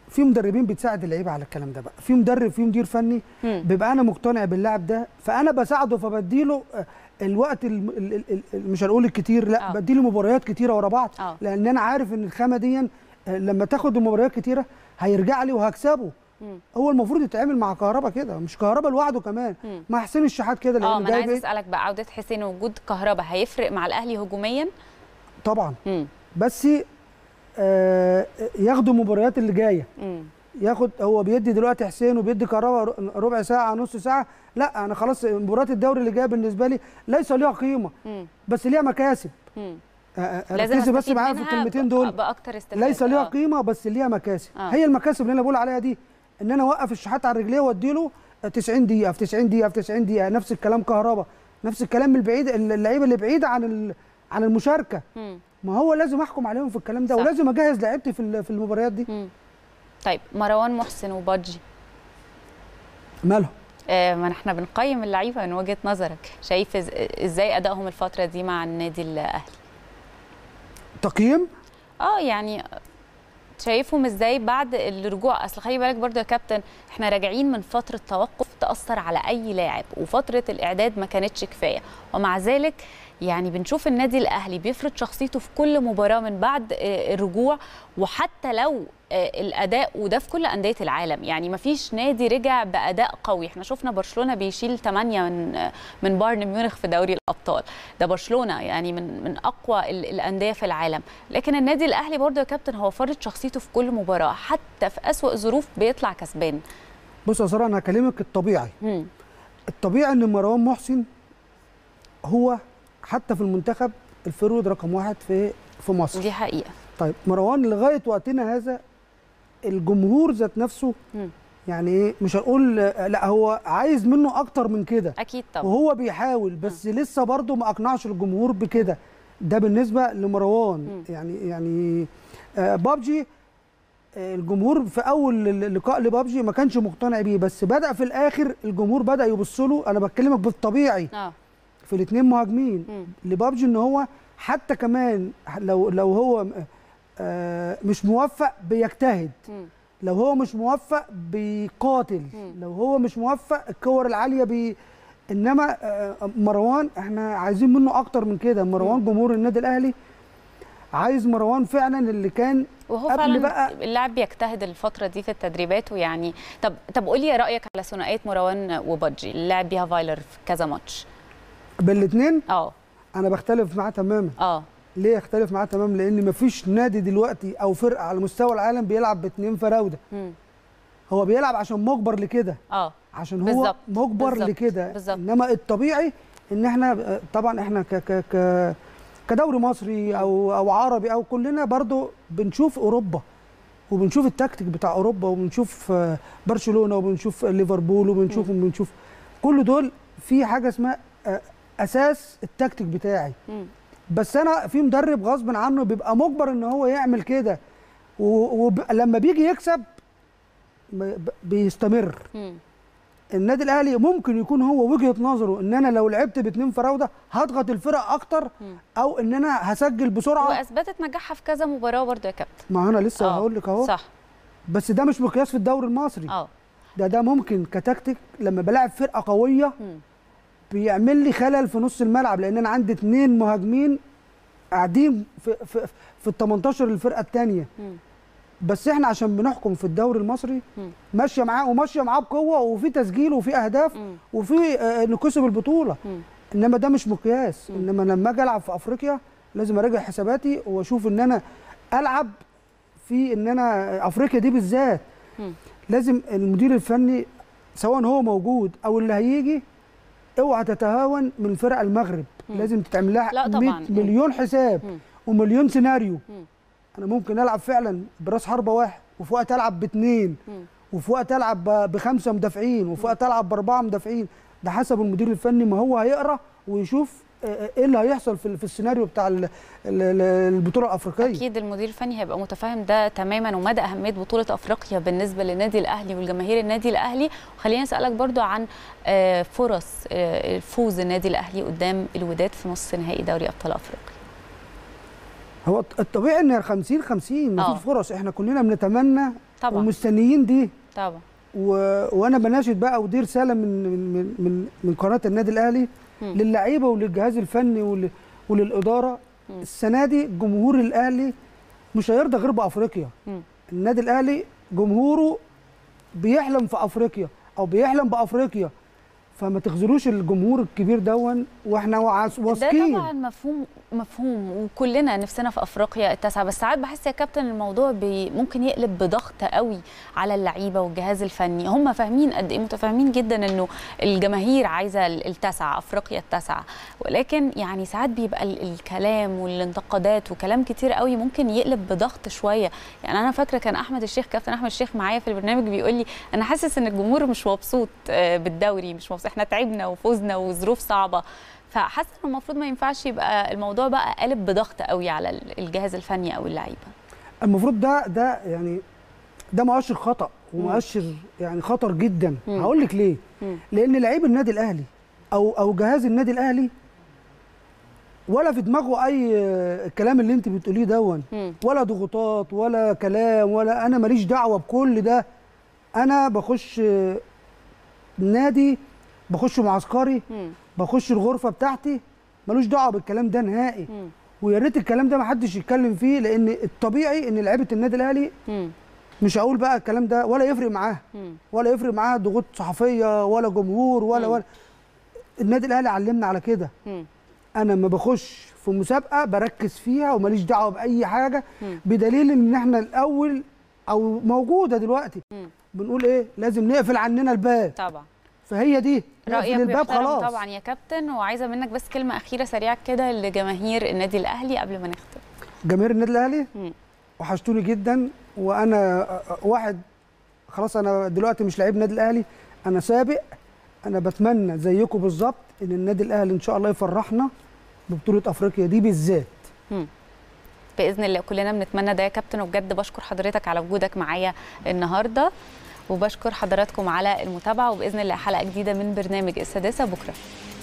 في مدربين بتساعد اللعيبه على الكلام ده بقى في مدرب في مدير فني مم. بيبقى انا مقتنع باللاعب ده فانا بساعده فبديله آه، الوقت ال- ال- ال- ال- مش هنقول الكتير لا آه. بديله مباريات كتيره ورا بعض آه. لان انا عارف ان الخامه دي آه، لما تاخد مباريات كتيره هيرجع لي وهكسبه مم. هو المفروض يتعامل مع كهربا كده مش كهربا لوحده كمان مم. مع حسين الشحات كده اه لانه ما انا جاي عايز بعيد. اسالك بقى عوده حسين وجود كهربا هيفرق مع الاهلي هجوميا طبعا مم. بس آه ياخدوا المباريات اللي جايه مم. ياخد هو بيدي دلوقتي حسين وبيدي كهربا ربع ساعه نص ساعه لا انا خلاص مباريات الدوري اللي جايه بالنسبه لي ليس ليها قيمه مم. بس ليها مكاسب مم. آه، آه، لازم ركزي بس أستفيد معايا في منها الكلمتين ب- دول باكتر استفاده ليس ليها آه. قيمه بس ليها مكاسب آه. هي المكاسب اللي انا بقول عليها دي ان انا اوقف الشحات على رجليه واديله 90 دقيقه في 90 دقيقه في 90 دقيقه نفس الكلام كهربا نفس الكلام من البعيد اللعيبه اللي بعيده عن ال- عن المشاركه مم. ما هو لازم احكم عليهم في الكلام ده صح. ولازم اجهز لعيبتي في ال- في المباريات دي مم. طيب مروان محسن وبادجي مالهم آه ما احنا بنقيم اللعيبه من وجهه نظرك شايف إز... ازاي ادائهم الفتره دي مع النادي الاهلي تقييم اه يعني شايفهم ازاي بعد الرجوع اصل خلي بالك برضو يا كابتن احنا راجعين من فتره توقف تاثر على اي لاعب وفتره الاعداد ما كانتش كفايه ومع ذلك يعني بنشوف النادي الاهلي بيفرض شخصيته في كل مباراه من بعد آه، الرجوع وحتى لو آه، الاداء وده في كل انديه العالم يعني ما فيش نادي رجع باداء قوي احنا شفنا برشلونه بيشيل 8 من آه، من بايرن ميونخ في دوري الابطال ده برشلونه يعني من من اقوى ال- الانديه في العالم لكن النادي الاهلي برضه يا كابتن هو فرض شخصيته في كل مباراه حتى في اسوا الظروف بيطلع كسبان بص يا ساره انا هكلمك الطبيعي مم. الطبيعي ان مروان محسن هو حتى في المنتخب الفرود رقم واحد في في مصر دي حقيقه طيب مروان لغايه وقتنا هذا الجمهور ذات نفسه مم. يعني ايه مش هنقول لا هو عايز منه اكتر من كده اكيد طبعا وهو بيحاول بس لسه برضه ما اقنعش الجمهور بكده ده بالنسبه لمروان مم. يعني يعني آه بابجي آه، الجمهور في اول اللقاء لبابجي ما كانش مقتنع بيه بس بدا في الاخر الجمهور بدا يبص له انا بكلمك بالطبيعي اه في الاثنين مهاجمين مم. لبابجي ان هو حتى كمان لو لو هو آه، مش موفق بيجتهد مم. لو هو مش موفق بيقاتل مم. لو هو مش موفق الكور العاليه بي انما آه، مروان احنا عايزين منه اكتر من كده مروان جمهور النادي الاهلي عايز مروان فعلا اللي كان وهو قبل فعلا بقى- اللاعب بيجتهد الفتره دي في التدريبات ويعني طب طب قول لي رايك على ثنائيه مروان وبادجي اللي لعب بيها فايلر في كذا ماتش بالاثنين اه انا بختلف معاه تماما اه ليه اختلف معاه تماما لان مفيش نادي دلوقتي او فرقه على مستوى العالم بيلعب باثنين فراوده مم. هو بيلعب عشان مجبر لكده اه عشان هو بالظبط، مجبر بالظبط، لكده بالظبط. انما الطبيعي ان احنا آه، طبعا احنا ك ك ك كدوري مصري او او عربي او كلنا برضو بنشوف اوروبا وبنشوف التكتيك بتاع اوروبا وبنشوف آه، برشلونه وبنشوف ليفربول وبنشوف وبنشوف كل دول في حاجه اسمها آه، اساس التكتيك بتاعي مم. بس انا في مدرب غصب عنه بيبقى مجبر ان هو يعمل كده ولما بيجي يكسب ب- بيستمر مم. النادي الاهلي ممكن يكون هو وجهه نظره ان انا لو لعبت باتنين فراوده هضغط الفرق اكتر مم. او ان انا هسجل بسرعه واثبتت نجاحها في كذا مباراه برضه يا كابتن ما انا لسه آه، هقول لك اهو صح بس ده مش مقياس في الدوري المصري اه ده ده ممكن كتكتيك لما بلاعب فرقه قويه مم. بيعمل لي خلل في نص الملعب لان انا عندي اتنين مهاجمين قاعدين في في في ال 18 الفرقه الثانيه مم. بس احنا عشان بنحكم في الدوري المصري مم. ماشيه معاه وماشيه معاه بقوه وفي تسجيل وفي اهداف مم. وفي آه، انه كسب البطوله مم. انما ده مش مقياس مم. انما لما اجي العب في افريقيا لازم اراجع حساباتي واشوف ان انا العب في ان انا افريقيا دي بالذات مم. لازم المدير الفني سواء هو موجود او اللي هيجي اوعى تتهاون من فرق المغرب مم. لازم تتعمل لا لها طبعاً. 100 مم. مليون حساب مم. ومليون سيناريو مم. انا ممكن العب فعلا براس حربه واحد وفي وقت العب باثنين مم. وفي وقت العب ب- بخمسه مدافعين وفي وقت العب باربعه مدافعين ده حسب المدير الفني ما هو هيقرا ويشوف آه، ايه اللي هيحصل في في السيناريو بتاع ال- ال- ال- البطوله الافريقيه اكيد المدير الفني هيبقى متفاهم ده تماما ومدى اهميه بطوله افريقيا بالنسبه للنادي الاهلي والجماهير النادي الاهلي وخليني اسالك برضو عن آه، فرص آه، فوز النادي الاهلي قدام الوداد في نص نهائي دوري ابطال افريقيا هو الطبيعي ان 50 50 آه. مفيش فرص احنا كلنا بنتمنى طبعا ومستنيين دي طبعا و... وانا بناشد بقى ودي رساله من من من من قناه النادي الاهلي مم. للعيبه وللجهاز الفني ول... وللاداره مم. السنه دي جمهور الاهلي مش هيرضى غير بافريقيا مم. النادي الاهلي جمهوره بيحلم في افريقيا او بيحلم بافريقيا فما تخذلوش الجمهور الكبير دون واحنا وعس- ده واثقين طبعا مفهوم مفهوم وكلنا نفسنا في افريقيا التاسعه بس ساعات بحس يا كابتن الموضوع بي ممكن يقلب بضغط قوي على اللعيبه والجهاز الفني هم فاهمين قد ايه متفاهمين جدا انه الجماهير عايزه التاسعه افريقيا التاسعه ولكن يعني ساعات بيبقى ال- الكلام والانتقادات وكلام كتير قوي ممكن يقلب بضغط شويه يعني انا فاكره كان احمد الشيخ كابتن احمد الشيخ معايا في البرنامج بيقول لي انا حاسس ان الجمهور مش مبسوط آه، بالدوري مش مبسوط احنا تعبنا وفوزنا وظروف صعبه فحاسه ان المفروض ما ينفعش يبقى الموضوع بقى قالب بضغط قوي على ال- الجهاز الفني او اللعيبه المفروض ده ده يعني ده مؤشر خطا ومؤشر يعني خطر جدا مم. هقول لك ليه مم. لان لعيب النادي الاهلي او او جهاز النادي الاهلي ولا في دماغه اي آه، الكلام اللي انت بتقوليه دون مم. ولا ضغوطات ولا كلام ولا انا ماليش دعوه بكل ده انا بخش آه، نادي بخش معسكري مم. بخش الغرفه بتاعتي ملوش دعوه بالكلام ده نهائي مم. ويا ريت الكلام ده ما حدش يتكلم فيه لان الطبيعي ان لعيبه النادي الاهلي مم. مش هقول بقى الكلام ده ولا يفرق معاه مم. ولا يفرق معاه ضغوط صحفيه ولا جمهور ولا مم. ولا النادي الاهلي علمنا على كده مم. انا لما بخش في مسابقه بركز فيها وماليش دعوه باي حاجه مم. بدليل ان احنا الاول او موجوده دلوقتي مم. بنقول ايه لازم نقفل عننا الباب طبعا فهي دي رايك نقفل الباب بيحترم خلاص طبعا يا كابتن وعايزه منك بس كلمه اخيره سريعه كده لجماهير النادي الاهلي قبل ما نختم جماهير النادي الاهلي مم. وحشتوني جدا وانا واحد خلاص انا دلوقتي مش لعيب النادي الاهلي انا سابق انا بتمنى زيكم بالظبط ان النادي الاهلي ان شاء الله يفرحنا ببطوله افريقيا دي بالذات باذن الله كلنا بنتمنى ده يا كابتن وبجد بشكر حضرتك على وجودك معايا النهارده وبشكر حضراتكم على المتابعه وباذن الله حلقه جديده من برنامج السادسه بكره